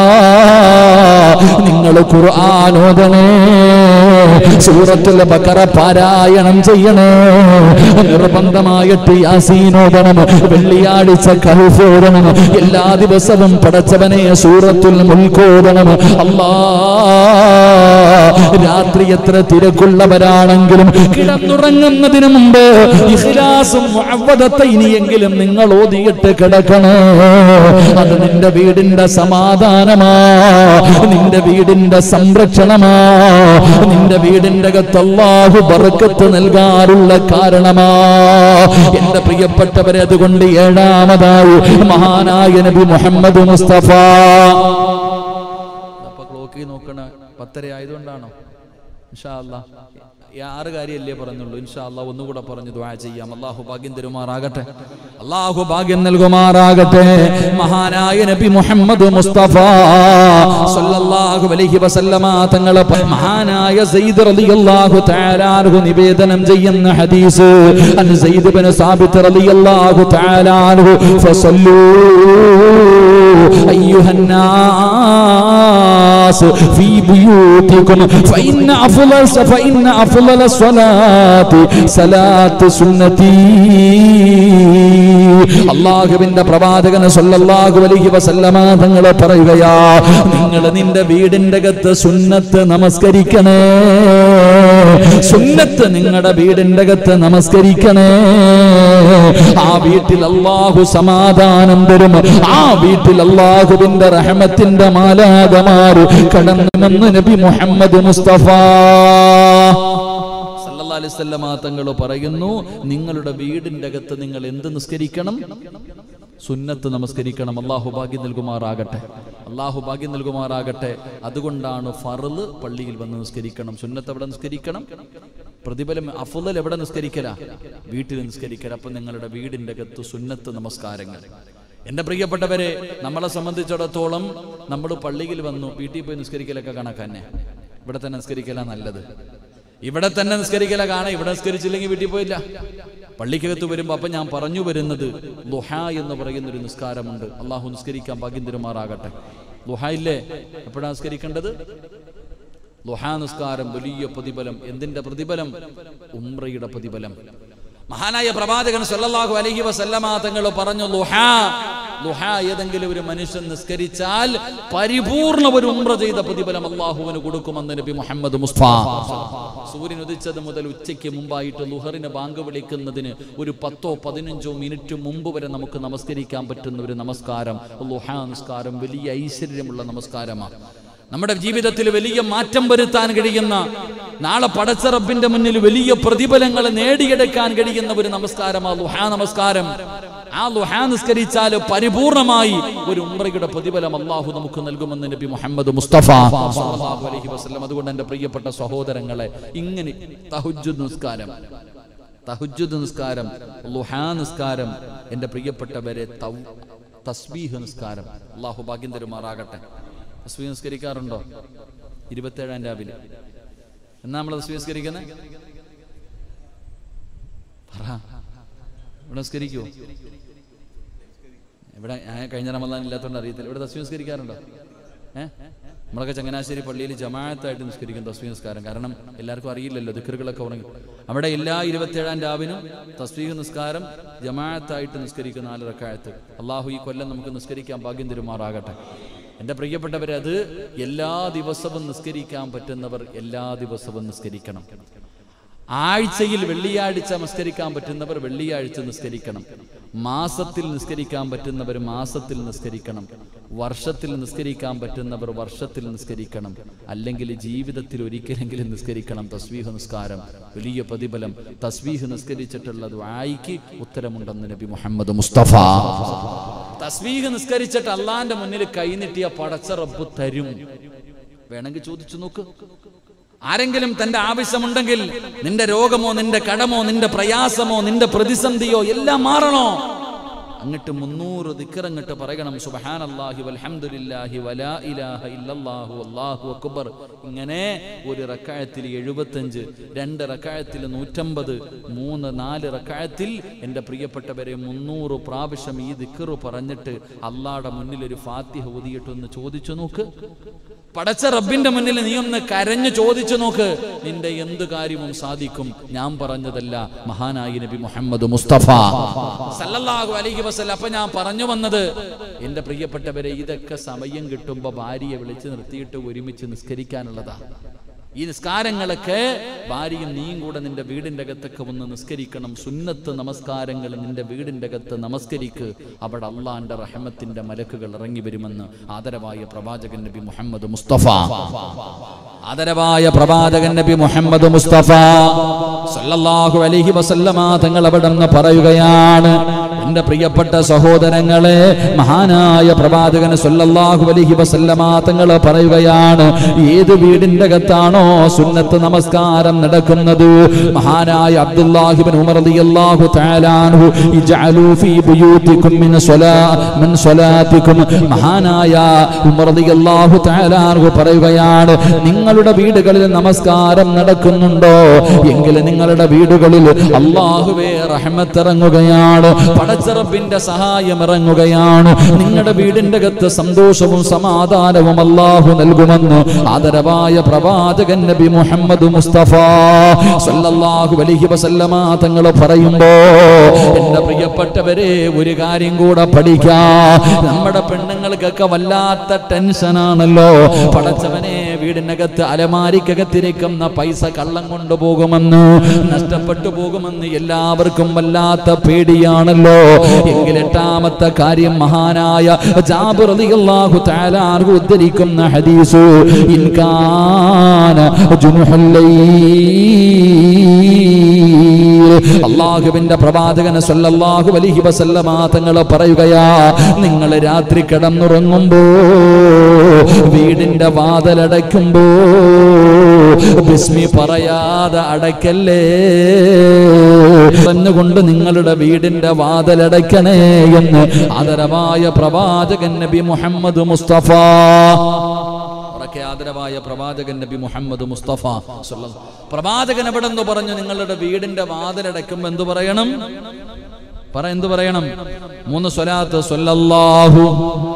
നിങ്ങൾ ഖുർആാനോദനേ സൂറത്തുൽ ബക്കറ പാരായണം ചെയ്യണേ നിർബന്ധമായിട്ട് യാസീനോദനം വെള്ളിയാഴ്ച കൽഫോദനം എല്ലാ ദിവസവും പടച്ചവനെ സൂറത്തുൽ മുൽക്കോദനം അല്ലാ രാത്രി എത്ര തിരക്കുള്ളവരാണെങ്കിലും കിടന്നുറങ്ങുന്നതിന് മുമ്പ് ഇഖ്ലാസും മുഅവ്വദത്തെ ഇനിയെങ്കിലും നിങ്ങൾ ഓതിയിട്ട് കിടക്കണേ അത് നിന്റെ വീടിന്റെ സമാധാനമാ നിന്റെ വീടിന്റെ സംരക്ഷണമാ നിന്റെ വീടിന്റെ അകത്ത് അല്ലാഹു ബർക്കത്ത് നൽകാറുള്ള കാരണമാ എന്റെ പ്രിയപ്പെട്ടവരെ അതുകൊണ്ട് ഏഴാമതായി മഹാനായ നബി മുഹമ്മദ് മുസ്തഫ ക്ലോക്കിൽ നോക്കണ പത്തര ആയതുകൊണ്ടാണോ ഇൻഷാ അല്ലാ ഈ ആറ് കാര്യമല്ലേ പറഞ്ഞുള്ളൂ ഇൻഷാ അല്ലാ ഒന്നുകൂടെ പറഞ്ഞു ദ്വാ ചെയ്യാം അള്ളാഹു ഭാഗ്യം തരുമാറാകട്ടെ അള്ളാഹു ഭാഗ്യം നൽകുമാറാകട്ടെ മഹാനായ നബി മുഹമ്മദ് മുസ്തഫ സല്ലല്ലാഹു അലൈഹി വസല്ലമ തങ്ങളെ പ- മഹാനായ സയ്യിദ് റളിയല്ലാഹു തആല അൻഹു നിവേദനം ചെയ്യുന്ന ഹദീസ് അൻ സയ്യിദ് ഇബ്നു സാബിത്ത് റളിയല്ലാഹു തആല അൻഹു ഫസല്ലൂ أيها الناس في بيوتكم فإن أفضل فإن أفضل الصلاة صلاة سنتي അള്ളാഹുവിന്റെ പ്രവാചകന് സല്ലല്ലാഹു അലൈഹി വസല്ലമ തങ്ങളെ പറയുകയാ നിങ്ങൾ നിന്റെ വീടിന്റെ അകത്ത് സുന്നത്ത് നമസ്കരിക്കണേ സുന്നത്ത് നിങ്ങളുടെ വീടിന്റെ അകത്ത് നമസ്കരിക്കണേ ആ വീട്ടിൽ അള്ളാഹു സമാധാനം തരും ആ വീട്ടിൽ അള്ളാഹുവിന്റെ റഹമത്തിന്റെ മാലാകമാര് കടന്നുമെന്ന് നബി മുഹമ്മദ് മുസ്തഫ സല്ലല്ലാഹു അലൈഹി വസല്ലമ തങ്ങൾ പറയുന്നു നിങ്ങളുടെ വീടിന്റെ അകത്ത് നിങ്ങൾ എന്ത് നിസ്കരിക്കണം സുന്നത്ത് നമസ്കരിക്കണം അള്ളാഹു ഭാഗ്യം നൽകുമാറാകട്ടെ അള്ളാഹു ഭാഗ്യം നൽകുമാറാകട്ടെ അതുകൊണ്ടാണ് ഫറല് പള്ളിയിൽ വന്ന് നിസ്കരിക്കണം സുന്നത്ത് എവിടെ നിസ്കരിക്കണം പ്രതിഫലം അഫുദൽ എവിടെ നിസ്കരിക്കല വീട്ടിൽ നിസ്കരിക്കല അപ്പൊ നിങ്ങളുടെ വീടിന്റെ അകത്ത് സുന്നത്ത് നമസ്കാരങ്ങൾ എന്റെ പ്രിയപ്പെട്ടവരെ നമ്മളെ സംബന്ധിച്ചിടത്തോളം നമ്മൾ പള്ളിയിൽ വന്നു വീട്ടിൽ പോയി നിസ്കരിക്കലൊക്കെ കണക്കന്നെ ഇവിടെ തന്നെ നിസ്കരിക്കല നല്ലത് ഇവിടെ തന്നെ നിസ്കരിക്കല കാണാം ഇവിടെ നിസ്കരിച്ചില്ലെങ്കിൽ വീട്ടിൽ പോയില്ല പള്ളിക്കകത്ത് വരുമ്പോ അപ്പൊ ഞാൻ പറഞ്ഞു വരുന്നത് ലുഹ എന്ന് പറയുന്ന ഒരു നിസ്കാരമുണ്ട് അള്ളാഹു നിസ്കരിക്കാൻ ഭാഗ്യം തരുമാറാകട്ടെ ലുഹ ഇല്ലേ എപ്പോഴാ നിസ്കരിക്കേണ്ടത് ലുഹാ നിസ്കാരം വലിയ പ്രതിഫലം എന്തിന്റെ പ്രതിഫലം ഉംറയുടെ പ്രതിഫലം മഹാനായ പ്രവാചകൻ സല്ലല്ലാഹു അലൈഹി വസല്ലമ തങ്ങൾ പറഞ്ഞു ലുഹാ ലുഹാ ഏതെങ്കിലും ഒരു മനുഷ്യൻ നിസ്കരിച്ചാൽ പരിപൂർണ ഒരു ഉംറ ചെയ്ത പ്രതിഫലം അള്ളാഹുവിന് കൊടുക്കുമെന്ന് നബി മുഹമ്മദ് മുസ്ഫ സൂര്യൻ ഉദിച്ചത് മുതൽ ഉച്ചയ്ക്ക് മുമ്പായിട്ട് ലുഹറിന് ബാങ്ക് വിളിക്കുന്നതിന് ഒരു പത്തോ പതിനഞ്ചോ മിനിറ്റ് മുമ്പ് വരെ നമുക്ക് നമസ്കരിക്കാൻ പറ്റുന്ന ഒരു നമസ്കാരം ലുഹാ നിസ്കാരം വലിയ ഐശ്വര്യമുള്ള നമസ്കാരമാണ് നമ്മുടെ ജീവിതത്തിൽ വലിയ മാറ്റം വരുത്താൻ കഴിയുന്ന നാളെ പടച്ച റബ്ബിന്റെ മുന്നിൽ വലിയ പ്രതിഫലങ്ങൾ നേടിയെടുക്കാൻ കഴിയുന്ന ഒരു നമസ്കാരം ആ ലുഹാ നമസ്കാരം ആ ലുഹാ നിസ്കരിച്ചാൽ പരിപൂർണമായി ഒരു ഉംറയുടെ പ്രതിഫലം അള്ളാഹു നമുക്ക് നൽകുമെന്ന് നബി മുഹമ്മദ് മുസ്തഫ സല്ലല്ലാഹു അലൈഹി വസല്ലം അതുകൊണ്ട് എൻ്റെ പ്രിയപ്പെട്ട സഹോദരങ്ങളെ ഇങ്ങനെ തഹജ്ജുദ് നിസ്കാരം തഹജ്ജുദ് നിസ്കാരം ലുഹാ നിസ്കാരം എൻ്റെ പ്രിയപ്പെട്ടവരെ തൗ- തസ്ബീഹ് നിസ്കാരം അള്ളാഹു ഭാഗ്യം തരുമാറാകട്ടെ തസ്ബീഹ് നിസ്കരിക്കാറുണ്ടോ ഇരുപത്തേഴാം രാവിലെ എന്നാ നമ്മൾ തസ്ബീഹ് നിസ്കരിക്കുന്നത് പറ ഇവിടെ നിസ്കരിക്കുവോ ഇവിടെ ഞാൻ കഴിഞ്ഞ റമദാൻ ഇല്ലാത്തതുകൊണ്ട് അറിയത്തില്ല ഇവിടെ തസ്ബീഹ് നിസ്കരിക്കാറുണ്ടോ ഏഹ് നമ്മളൊക്കെ ചങ്ങനാശ്ശേരി പള്ളിയിൽ ജമാഅത്തായിട്ട് നിസ്കരിക്കും തസ്ബീഹ് നിസ്കാരം കാരണം എല്ലാവർക്കും അറിയില്ലല്ലോ ദിക്കറുകളൊക്കെ ഉറങ്ങി അവിടെ എല്ലാ ഇരുപത്തേഴാം രാവിനും തസ്ബീഹ് നിസ്കാരം ജമാഅത്തായിട്ട് നിസ്കരിക്കുന്ന നാല് റക്കായത്ത് അള്ളാഹു ഈ കൊല്ലം നമുക്ക് നിസ്കരിക്കാൻ ഭാഗ്യം തരുമാറാകട്ടെ എൻ്റെ പ്രിയപ്പെട്ടവരെ അത് എല്ലാ ദിവസവും നിസ്കരിക്കാൻ പറ്റുന്നവർ എല്ലാ ദിവസവും നിസ്കരിക്കണം ആഴ്ചയിൽ വെള്ളിയാഴ്ച നിസ്കരിക്കാൻ പറ്റുന്നവർ വെള്ളിയാഴ്ച നിസ്കരിക്കണം മാസത്തിൽ നിസ്കരിക്കാൻ പറ്റുന്നവർ മാസത്തിൽ നിസ്കരിക്കണം വർഷത്തിൽ നിസ്കരിക്കാൻ പറ്റുന്നവർ വർഷത്തിൽ നിസ്കരിക്കണം അല്ലെങ്കിൽ ജീവിതത്തിൽ ഒരിക്കലെങ്കിലും നിസ്കരിക്കണം തസ്വീഹ് നിസ്കാരം വലിയ പ്രതിഫലം തസ്വീഹ് നിസ്കരിച്ചിട്ടുള്ള ദുആയിക്ക് ഉത്തരമുണ്ടെന്ന് നബി മുഹമ്മദ് മുസ്തഫ തസ്വീഹ് നിസ്കരിച്ചിട്ട് അള്ളാന്റെ മുന്നിൽ കൈനീട്ടിയ പടച്ച റബ്ബ് തരും വേണമെങ്കിൽ ചോദിച്ചു നോക്ക് ആരെങ്കിലും തന്റെ ആവശ്യമുണ്ടെങ്കിൽ നിന്റെ രോഗമോ നിന്റെ കടമോ നിന്റെ പ്രയാസമോ നിന്റെ പ്രതിസന്ധിയോ എല്ലാം മാറണോ അങ്ങട്ട് മുന്നൂറ് ദിക്കറങ്ങട്ട് പറയണം സുബ്ഹാനല്ലാഹി വൽഹംദുലില്ലാഹി വലാ ഇലാഹ ഇല്ലല്ലാഹു അല്ലാഹു അക്ബർ ഇങ്ങനെ ഒരു റക്കായത്തിൽ എഴുപത്തഞ്ച് രണ്ട് റക്കായത്തിൽ നൂറ്റമ്പത് മൂന്ന് നാല് റക്കായത്തിൽ എൻ്റെ പ്രിയപ്പെട്ടവരെ മുന്നൂറ് പ്രാവശ്യം ഈ ദിക്കറ് പറഞ്ഞിട്ട് അള്ളാടെ മുന്നിൽ ഒരു ഫാത്തിഹ ഊതിയിട്ടൊന്ന് ചോദിച്ചു നോക്ക് പടച്ച റബ്ബിന്റെ മുന്നിൽ നീ ഒന്ന് കരഞ്ഞു ചോദിച്ചു നോക്ക് നിന്റെ എന്ത് കാര്യവും സാധിക്കും ഞാൻ പറഞ്ഞതല്ല മഹാനായി നബി മുഹമ്മദ് മുസ്തഫ സല്ലല്ലാഹു അലൈഹി വസല്ലം അപ്പൊ ഞാൻ പറഞ്ഞു വന്നത് എന്റെ പ്രിയപ്പെട്ടവരെ ഇതൊക്കെ സമയം കിട്ടുമ്പോ ഭാര്യയെ വിളിച്ച് നിർത്തിയിട്ട് ഒരുമിച്ച് നിസ്കരിക്കാനുള്ളതാ ഈ നിസ്കാരങ്ങളൊക്കെ ഭാര്യയും നീയും കൂടെ നിന്റെ വീടിന്റെ അകത്തൊക്കെ ഒന്ന് നിസ്കരിക്കണം സുന്നത്ത് നമസ്കാരങ്ങൾ നിന്റെ വീടിന്റെ അകത്ത് നമസ്കരിക്ക് അവിടെ അള്ളാന്റെ റഹമത്തിന്റെ മലക്കുകൾ ഇറങ്ങി വരുമെന്ന് ആദരവായ പ്രവാചകൻ നബി മുഹമ്മദ് മുസ്തഫ ആദരവായ പ്രവാചകൻ നബി മുഹമ്മദ് മുസ്തഫ സല്ലല്ലാഹു അലൈഹി വസല്ലമ തങ്ങൾ അവിടെ നിന്ന് പറയുകയാണ് എന്റെ പ്രിയപ്പെട്ട സഹോദരങ്ങളെ മഹാനായ പ്രവാചകൻ സല്ലല്ലാഹു അലൈഹി വസല്ലമ തങ്ങൾ പറയുകയാണ് ഏത് വീടിന്റെ അകത്താണോ സുന്നത്ത് നമസ്കാരം നടക്കുന്നത് മഹാനായ അബ്ദുല്ലാഹിബ്ൻ ഉമർ റളിയല്ലാഹു തആല അൻഹു ഇജ്അലു ഫീ ബുയൂതികും മിൻ സ്വലാ മിൻ സ്വലാത്തികും മഹാനായ ഉമർ റളിയല്ലാഹു തആല അൻഹു പറയുകയാണ് നിങ്ങളുടെ വീടുകളിൽ നമസ്കാരം നടക്കുന്നുണ്ടോ എങ്കിൽ നിങ്ങളുടെ വീടുകളിൽ അള്ളാഹുവേ റഹ്മത്ത് ഇറങ്ങുകയാണ് പടച്ചറബിന്റെ സഹായം ഇറങ്ങുകയാണ് നിങ്ങളുടെ വീടിന്റെ അകത്ത് സന്തോഷവും സമാധാനവും അള്ളാഹു നൽകുമെന്ന് ആദരവായ പ്രവാചകൻ നബി മുഹമ്മദ് മുസ്തഫ സല്ലല്ലാഹു അലൈഹി വസല്ലമ തങ്ങൾ പറയുമ്പോ എന്റെ പ്രിയപ്പെട്ടവരെ ഒരു കാര്യം കൂടെ പഠിക്കാ നമ്മുടെ പെണ്ണുങ്ങൾക്കൊക്കെ വല്ലാത്ത ടെൻഷനാണല്ലോ പടച്ചവനെ വീടിനകത്ത് അലമാരിക്കകത്തിരിക്കുന്ന പൈസ കള്ളം കൊണ്ടുപോകുമെന്ന് നഷ്ടപ്പെട്ടു പോകുമെന്ന് എല്ലാവർക്കും വല്ലാത്ത പേടിയാണല്ലോ എങ്കിൽ എട്ടാമത്തെ കാര്യം മഹാനായ ജാബിർ റളിയല്ലാഹു തആല അൻഹു ഉദ്ധരിക്കുന്ന ഹദീസ് ഇൻകാന ജുനുഹുൽ ലൈൽ അള്ളാഹുവിന്റെ പ്രവാചകൻ സല്ലല്ലാഹു അലൈഹി വസല്ലമ തങ്ങൾ പറയുകയാ നിങ്ങൾ രാത്രി കിടന്നുറങ്ങുമ്പോ വീടിന്റെ വാതിലടയ്ക്കുമ്പോ ബിസ്മി പറയാതെ അടയ്ക്കല്ലേ പറഞ്ഞുകൊണ്ട് നിങ്ങളുടെ വീടിന്റെ വാതിലടയ്ക്കണേ എന്ന് ആദരവായ പ്രവാചകൻ നബി മുഹമ്മദ് മുസ്തഫ ഉറക്കെ ആദരവായ പ്രവാചകൻ നബി മുഹമ്മദ് മുസ്തഫ സ്വല്ലല്ലാഹു പ്രവാചകൻ എവിടെ നിന്ന് പറഞ്ഞു നിങ്ങളുടെ വീടിന്റെ വാതിലടയ്ക്കുമ്പോ എന്തു പറയണം പറ എന്തു പറയണം മൂന്ന് സ്വലാത്ത് സ്വല്ലല്ലാഹു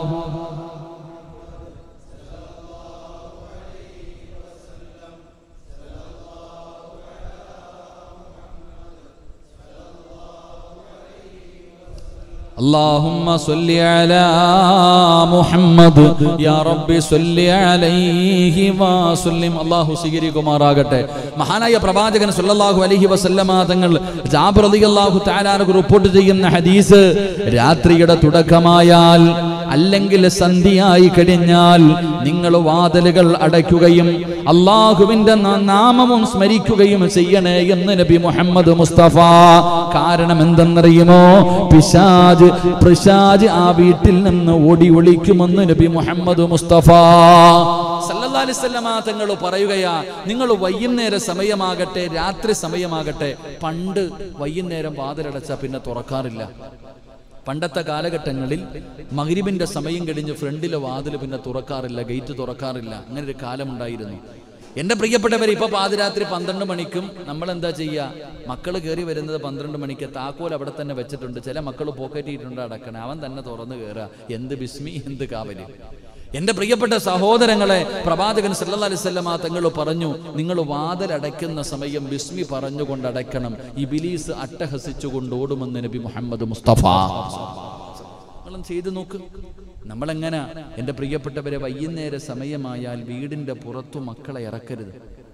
اللهم صل على محمد يا رب صل عليه وسلم അള്ളാഹു സ്വീകരിക്കുമാറാകട്ടെ മഹാനായ പ്രവാചകൻ സല്ലല്ലാഹു അലൈഹി വസല്ലമ തങ്ങൾ ജാബിർ റളിയല്ലാഹു തആല റിപ്പോർട്ട് ചെയ്യുന്ന ഹദീസ് രാത്രിയുടെ തുടക്കമായാൽ അല്ലെങ്കിൽ സന്ധിയായി കഴിഞ്ഞാൽ നിങ്ങൾ വാതിലുകൾ അടയ്ക്കുകയും അള്ളാഹുവിന്റെ ന- നാമവും സ്മരിക്കുകയും ചെയ്യണേ എന്ന് നബി മുഹമ്മദ് മുസ്തഫ കാരണം എന്തെന്നറിയുമോ പിശാജ് പിശാജ് ആ വീട്ടിൽ നിന്ന് ഓടി ഒളിക്കുമെന്ന് നബി മുഹമ്മദ് മുസ്തഫ സല്ലല്ലാഹു അലൈഹി വസല്ലമ തങ്ങൾ പറയുകയാ നിങ്ങൾ വൈകുന്നേര സമയമാകട്ടെ രാത്രി സമയമാകട്ടെ പണ്ട് വൈകുന്നേരം വാതിലടച്ച പിന്നെ തുറക്കാറില്ല പണ്ടത്തെ കാലഘട്ടങ്ങളിൽ മഗ്രിബിന്റെ സമയം കഴിഞ്ഞ് ഫ്രണ്ടിലെ വാതിൽ പിന്നെ തുറക്കാറില്ല ഗേറ്റ് തുറക്കാറില്ല അങ്ങനെ ഒരു കാലമുണ്ടായിരുന്നു എന്റെ പ്രിയപ്പെട്ടവർ ഇപ്പൊ പാതിരാത്രി പന്ത്രണ്ട് മണിക്കും നമ്മൾ എന്താ ചെയ്യുക മക്കൾ കയറി വരുന്നത് പന്ത്രണ്ട് മണിക്ക് താക്കോൽ അവിടെ തന്നെ വെച്ചിട്ടുണ്ട് ചില മക്കൾ പോക്കറ്റിയിട്ടുണ്ട് അടക്കണേ അവൻ തന്നെ തുറന്നു കയറുക എന്ത് ബിസ്മി എന്ത് കാവല് എന്റെ പ്രിയപ്പെട്ട സഹോദരങ്ങളെ പ്രവാചകൻ സല്ലല്ലാഹു അലൈഹി വസല്ലമ തങ്ങൾ പറഞ്ഞു നിങ്ങൾ വാതിലടയ്ക്കുന്ന സമയം ബിസ്മി പറഞ്ഞുകൊണ്ട് അടയ്ക്കണം ഇബിലീസ് അട്ടഹസിച്ചുകൊണ്ട് ഓടുമെന്ന് നബി മുഹമ്മദ് മുസ്തഫ നിങ്ങളും ചെയ്തു നോക്ക് നമ്മളെങ്ങനെ എൻ്റെ പ്രിയപ്പെട്ടവരെ വൈകുന്നേര സമയമായാൽ വീടിൻ്റെ പുറത്തു മക്കളെ ഇറക്കരുത്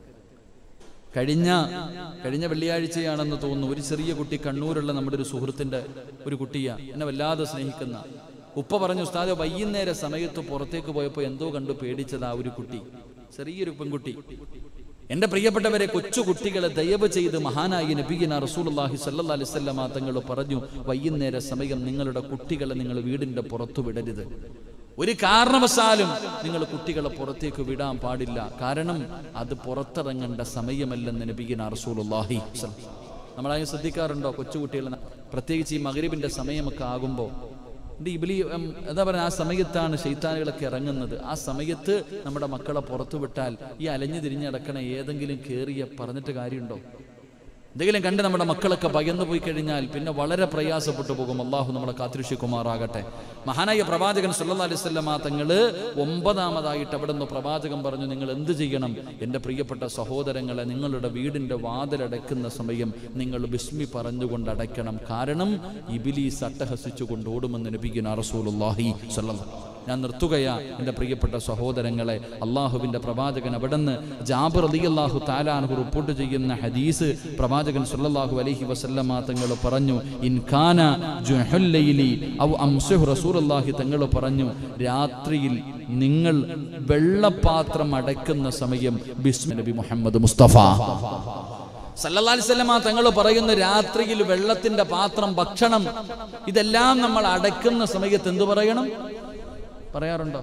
കഴിഞ്ഞ കഴിഞ്ഞ വെള്ളിയാഴ്ചയാണെന്ന് തോന്നുന്നു ഒരു ചെറിയ കുട്ടി കണ്ണൂരുള്ള നമ്മുടെ ഒരു സുഹൃത്തിന്റെ ഒരു കുട്ടിയാ എന്നെ വല്ലാതെ സ്നേഹിക്കുന്ന ഉപ്പ പറഞ്ഞു ഉസ്താദെ വൈകുന്നേര സമയത്ത് പുറത്തേക്ക് പോയപ്പോൾ എന്തോ കണ്ടു പേടിച്ചത് ആ ഒരു കുട്ടി ചെറിയൊരു പെൺകുട്ടി എന്റെ പ്രിയപ്പെട്ടവരെ കൊച്ചു കുട്ടികളെ ദയവ് ചെയ്ത് മഹാനായ നബീന റസൂലുള്ളാഹി സ്വല്ലല്ലാഹി അലൈഹി വസല്ലമ തങ്ങൾ പറഞ്ഞു വൈകുന്നേര സമയം നിങ്ങളുടെ കുട്ടികളെ നിങ്ങൾ വീടിന്റെ പുറത്തു വിടരുത് ഒരു കാരണവശാലും നിങ്ങൾ കുട്ടികളെ പുറത്തേക്ക് വിടാൻ പാടില്ല കാരണം അത് പുറത്തിറങ്ങേണ്ട സമയമല്ലെന്ന് നബീന റസൂലുള്ളാഹി സ്വല്ലല്ലാഹി നമ്മളതിന് ശ്രദ്ധിക്കാറുണ്ടോ കൊച്ചുകുട്ടികളെ പ്രത്യേകിച്ച് ഈ മഗ്രിബിന്റെ സമയമൊക്കെ ആകുമ്പോൾ ഇത് ഇബിലി ഉം, എന്താ പറയുക ആ സമയത്താണ് ശൈത്താനുകളൊക്കെ ഇറങ്ങുന്നത് ആ സമയത്ത് നമ്മുടെ മക്കളെ പുറത്തു വിട്ടാൽ ഈ അലഞ്ഞു തിരിഞ്ഞ് നടക്കണ ഏതെങ്കിലും കേറിയ പറഞ്ഞിട്ട് കാര്യമുണ്ടോ എന്തെങ്കിലും കണ്ട് നമ്മുടെ മക്കളൊക്കെ ഭയന്നു പോയി കഴിഞ്ഞാൽ പിന്നെ വളരെ പ്രയാസപ്പെട്ടു പോകും അള്ളാഹു നമ്മളെ കാത്തിരുഷിക്കുമാറാകട്ടെ മഹാനായ പ്രവാചകൻ സല്ലല്ലാഹു അലൈഹി വസല്ലമ തങ്ങള് ഒമ്പതാമതായിട്ട് അവിടെ നിന്ന് പ്രവാചകൻ പറഞ്ഞു നിങ്ങൾ എന്ത് ചെയ്യണം എൻ്റെ പ്രിയപ്പെട്ട സഹോദരങ്ങളെ നിങ്ങളുടെ വീടിൻ്റെ വാതിലടയ്ക്കുന്ന സമയം നിങ്ങൾ ബിസ്മി പറഞ്ഞുകൊണ്ട് അടയ്ക്കണം കാരണം ഇബിലീസ് അട്ടഹസിച്ചുകൊണ്ട് ഓടുമെന്ന് നബിഗുന റസൂലുള്ളാഹി സ്വല്ലല്ലാഹു ഞാൻ നിർത്തുകയാ എൻ്റെ പ്രിയപ്പെട്ട സഹോദരങ്ങളെ അള്ളാഹുവിൻ്റെ പ്രവാചകൻ അവിടുന്ന് ജാബിർ അലി അള്ളാഹു താലാൻഹു റിപ്പോർട്ട് ചെയ്യുന്ന ഹദീസ് പ്രവാചകൻ സല്ലല്ലാഹു അലൈഹി വസല്ലമ തങ്ങൾ പറഞ്ഞു ഇൻഖാന ജുഹുല്ലൈലി ഔ അംസുഹു റസൂലുള്ളാഹി തങ്ങൾ പറഞ്ഞു രാത്രിയിൽ നിങ്ങൾ വെള്ളപാത്രം അടയ്ക്കുന്ന സമയം ബിസ്മി നബി മുഹമ്മദ് മുസ്തഫ സല്ലല്ലാഹു അലൈഹി വസല്ലമ തങ്ങൾ പറയുന്ന രാത്രിയിൽ വെള്ളത്തിന്റെ പാത്രം ഭക്ഷണം ഇതെല്ലാം നമ്മൾ അടയ്ക്കുന്ന സമയത്ത് എന്തു പറയണം പറയാറുണ്ടോ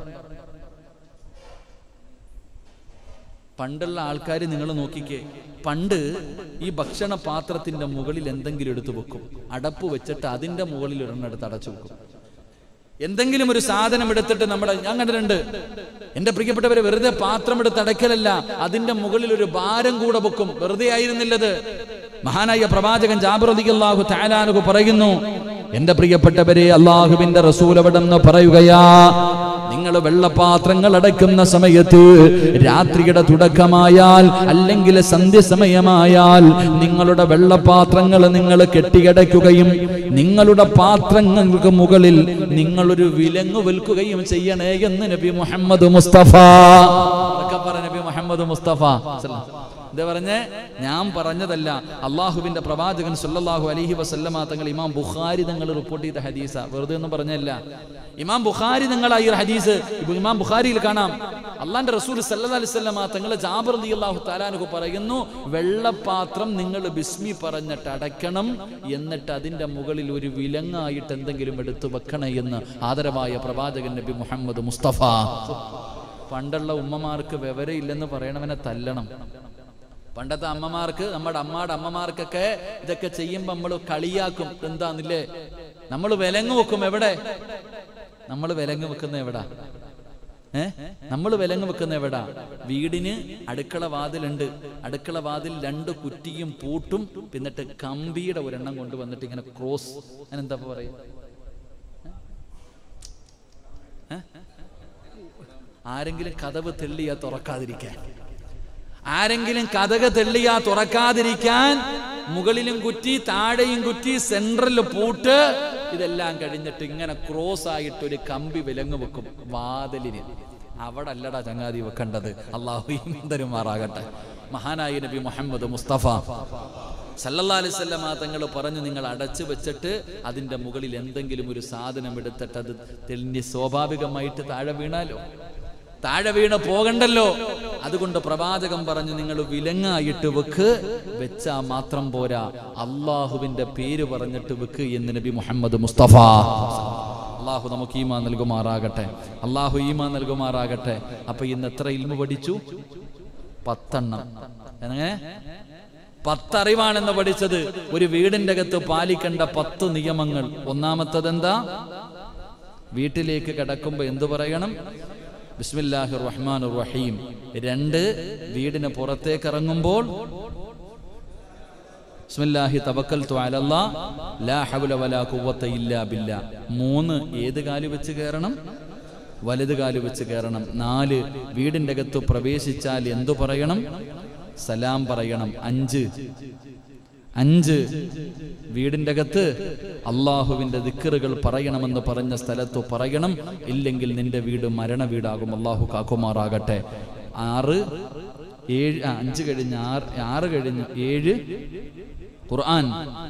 പണ്ടുള്ള ആൾക്കാർ നിങ്ങൾ നോക്കിക്കേ പണ്ട് ഈ ഭക്ഷണ പാത്രത്തിന്റെ മുകളിൽ എന്തെങ്കിലും എടുത്തു വെക്കും അടപ്പ് വെച്ചിട്ട് അതിന്റെ മുകളിൽ ഒരെണ്ണെടുത്ത് അടച്ചു വെക്കും എന്തെങ്കിലും ഒരു സാധനം എടുത്തിട്ട് നമ്മുടെ ഞാൻ കണ്ടിട്ടുണ്ട് എന്റെ പ്രിയപ്പെട്ടവരെ വെറുതെ പാത്രം എടുത്ത് അടയ്ക്കലല്ല അതിന്റെ മുകളിൽ ഒരു ഭാരം കൂടെ വെക്കും വെറുതെ ആയിരുന്നില്ലത് മഹാനായ പ്രവാചകൻ ജാബിർ അലിഹു താലാനുഹു പറയുന്നു എന്റെ പ്രിയപ്പെട്ടവരെ അള്ളാഹുവിന്റെ റസൂൽ അവിടെന്ന് പറയുകയാ നിങ്ങൾ വെള്ളപാത്രങ്ങൾ അടയ്ക്കുന്ന സമയത്ത് രാത്രിയുടെ തുടക്കമായാൽ അല്ലെങ്കിൽ സന്ധ്യസമയമായാൽ നിങ്ങളുടെ വെള്ളപാത്രങ്ങൾ നിങ്ങൾ കെട്ടിയടയ്ക്കുകയും നിങ്ങളുടെ പാത്രങ്ങൾക്ക് മുകളിൽ നിങ്ങളൊരു വിലങ്ങ് വിൽക്കുകയും ചെയ്യണേ എന്ന് നബി മുഹമ്മദ് മുസ്തഫ അതൊക്കെ പറ നബി മുഹമ്മദ് മുസ്തഫ എന്താ പറഞ്ഞേ ഞാൻ പറഞ്ഞതല്ല അള്ളാഹുവിന്റെ പ്രവാചകൻ സല്ലല്ലാഹു അലൈഹി വസല്ലമ തങ്ങൾ ഇമാം ബുഖാരി തങ്ങൾ റിപ്പോർട്ട് ചെയ്ത ഹദീസ വെറുതെ ഒന്നും പറഞ്ഞല്ല ഇമാം ബുഖാരി തങ്ങൾ ഈ ഒരു ഹദീസ് ഇപ്പൊ ഇമാം ബുഖാരിയിൽ കാണാം അള്ളാന്റെ റസൂൽ സല്ലല്ലാഹു അലൈഹി വസല്ലമ തങ്ങൾ ജാബിർ റളിയല്ലാഹു തആലാനഹു പറയുന്നു വെള്ളപാത്രം നിങ്ങൾ ബിസ്മി പറഞ്ഞിട്ട് അടയ്ക്കണം എന്നിട്ട് അതിന്റെ മുകളിൽ ഒരു വിലങ്ങായിട്ട് എന്തെങ്കിലും എടുത്തു വെക്കണേ എന്ന് ആദരവായ പ്രവാചകൻ നബി മുഹമ്മദ് മുസ്തഫ പണ്ടുള്ള ഉമ്മമാർക്ക് വിവരമില്ലെന്ന് പറയണവനെ തല്ലണം പണ്ടത്തെ അമ്മമാർക്ക് നമ്മുടെ അമ്മയുടെ അമ്മമാർക്കൊക്കെ ഇതൊക്കെ ചെയ്യുമ്പോൾ നമ്മൾ കളിയാക്കും എന്താന്നില്ലേ നമ്മൾ വിലങ്ങ് വെക്കും എവിടെ നമ്മൾ വിലങ്ങ് വെക്കുന്ന എവിടാ ഏ നമ്മൾ വിലങ്ങ് വെക്കുന്ന എവിടാ വീടിന് അടുക്കള വാതിലുണ്ട് അടുക്കള വാതിൽ രണ്ട് കുറ്റിയും പൂട്ടും പിന്നിട്ട് കമ്പിയുടെ ഒരെണ്ണം കൊണ്ടുവന്നിട്ട് ഇങ്ങനെ ക്രോസ് ഞാൻ എന്താ പറയാ ആരെങ്കിലും കഥവ് തെള്ളിയാ തുറക്കാതിരിക്കാൻ ആരെങ്കിലും കഥക തെള്ളിയാ തുറക്കാതിരിക്കാൻ മുകളിലും കുറ്റി താഴെയും കുറ്റി സെൻട്രൽ പൂട്ട് ഇതെല്ലാം കഴിഞ്ഞിട്ട് ഇങ്ങനെ ക്രോസ് ആയിട്ട് ഒരു കമ്പി വിലങ്ങ് വെക്കും വാതിലിന് അവിടെ അല്ലടാ ചങ്ങാതി വെക്കേണ്ടത് അള്ളാഹു തരുമാറാകട്ടെ മഹാനായ നബി മുഹമ്മദ് മുസ്തഫ സല്ലല്ലാ അലിസ്വല്ലമ തങ്ങൾ പറഞ്ഞു നിങ്ങൾ അടച്ചു വെച്ചിട്ട് അതിൻ്റെ മുകളിൽ എന്തെങ്കിലും ഒരു സാധനം എടുത്തിട്ട് അത് തെളിഞ്ഞ് സ്വാഭാവികമായിട്ട് താഴെ വീണാലോ താഴെ വീണ് പോകണ്ടല്ലോ അതുകൊണ്ട് പ്രവാചകം പറഞ്ഞു നിങ്ങൾ വിലങ്ങായിട്ട് വെക്ക് വെച്ചാ മാത്രം പോരാ അള്ളാഹുവിന്റെ പേര് പറഞ്ഞിട്ട് വെക്ക് എന്ന് നബി മുഹമ്മദ് മുസ്തഫ അള്ളാഹു നമുക്ക് ഈമാ നൽകുമാറാകട്ടെ അള്ളാഹു ഈമാ നൽകുമാറാകട്ടെ അപ്പൊ ഇന്ന് എത്ര ഇൽമു പഠിച്ചു പത്തെണ്ണം എങ്ങനെ പത്തറിവാണെന്ന് പഠിച്ചത് ഒരു വീടിന്റെ അകത്ത് പാലിക്കേണ്ട പത്ത് നിയമങ്ങൾ ഒന്നാമത്തത് എന്താ വീട്ടിലേക്ക് കിടക്കുമ്പോ എന്തു പറയണം ബിസ്മില്ലാഹി റഹ്മാൻ റഹീം രണ്ട് വീടിന് പുറത്തേക്ക് ഇറങ്ങുമ്പോൾ ബിസ്മില്ലാഹി തവക്കൽതു അലല്ലാ ലാ ഹൗല വലാ ഖുവത ഇല്ലാ ബില്ലാ മൂന്ന് ഏത് കാല് വെച്ച് കയറണം വലത് കാല് വെച്ച് കയറണം നാല് വീടിന്റെ അകത്ത് പ്രവേശിച്ചാൽ എന്തു പറയണം സലാം പറയണം അഞ്ച് അഞ്ച് വീടിന്റെ അകത്ത് അള്ളാഹുവിന്റെ ദിക്കറുകൾ പറയണമെന്ന് പറഞ്ഞ സ്ഥലത്ത് പറയണം ഇല്ലെങ്കിൽ നിന്റെ വീട് മരണ വീടാകും അള്ളാഹു കാക്കുമാറാകട്ടെ ആറ് ഏഴ് ആ, അഞ്ച് കഴിഞ്ഞ് ആറ് ആറ് കഴിഞ്ഞ് ഏഴ് ഖുർആൻ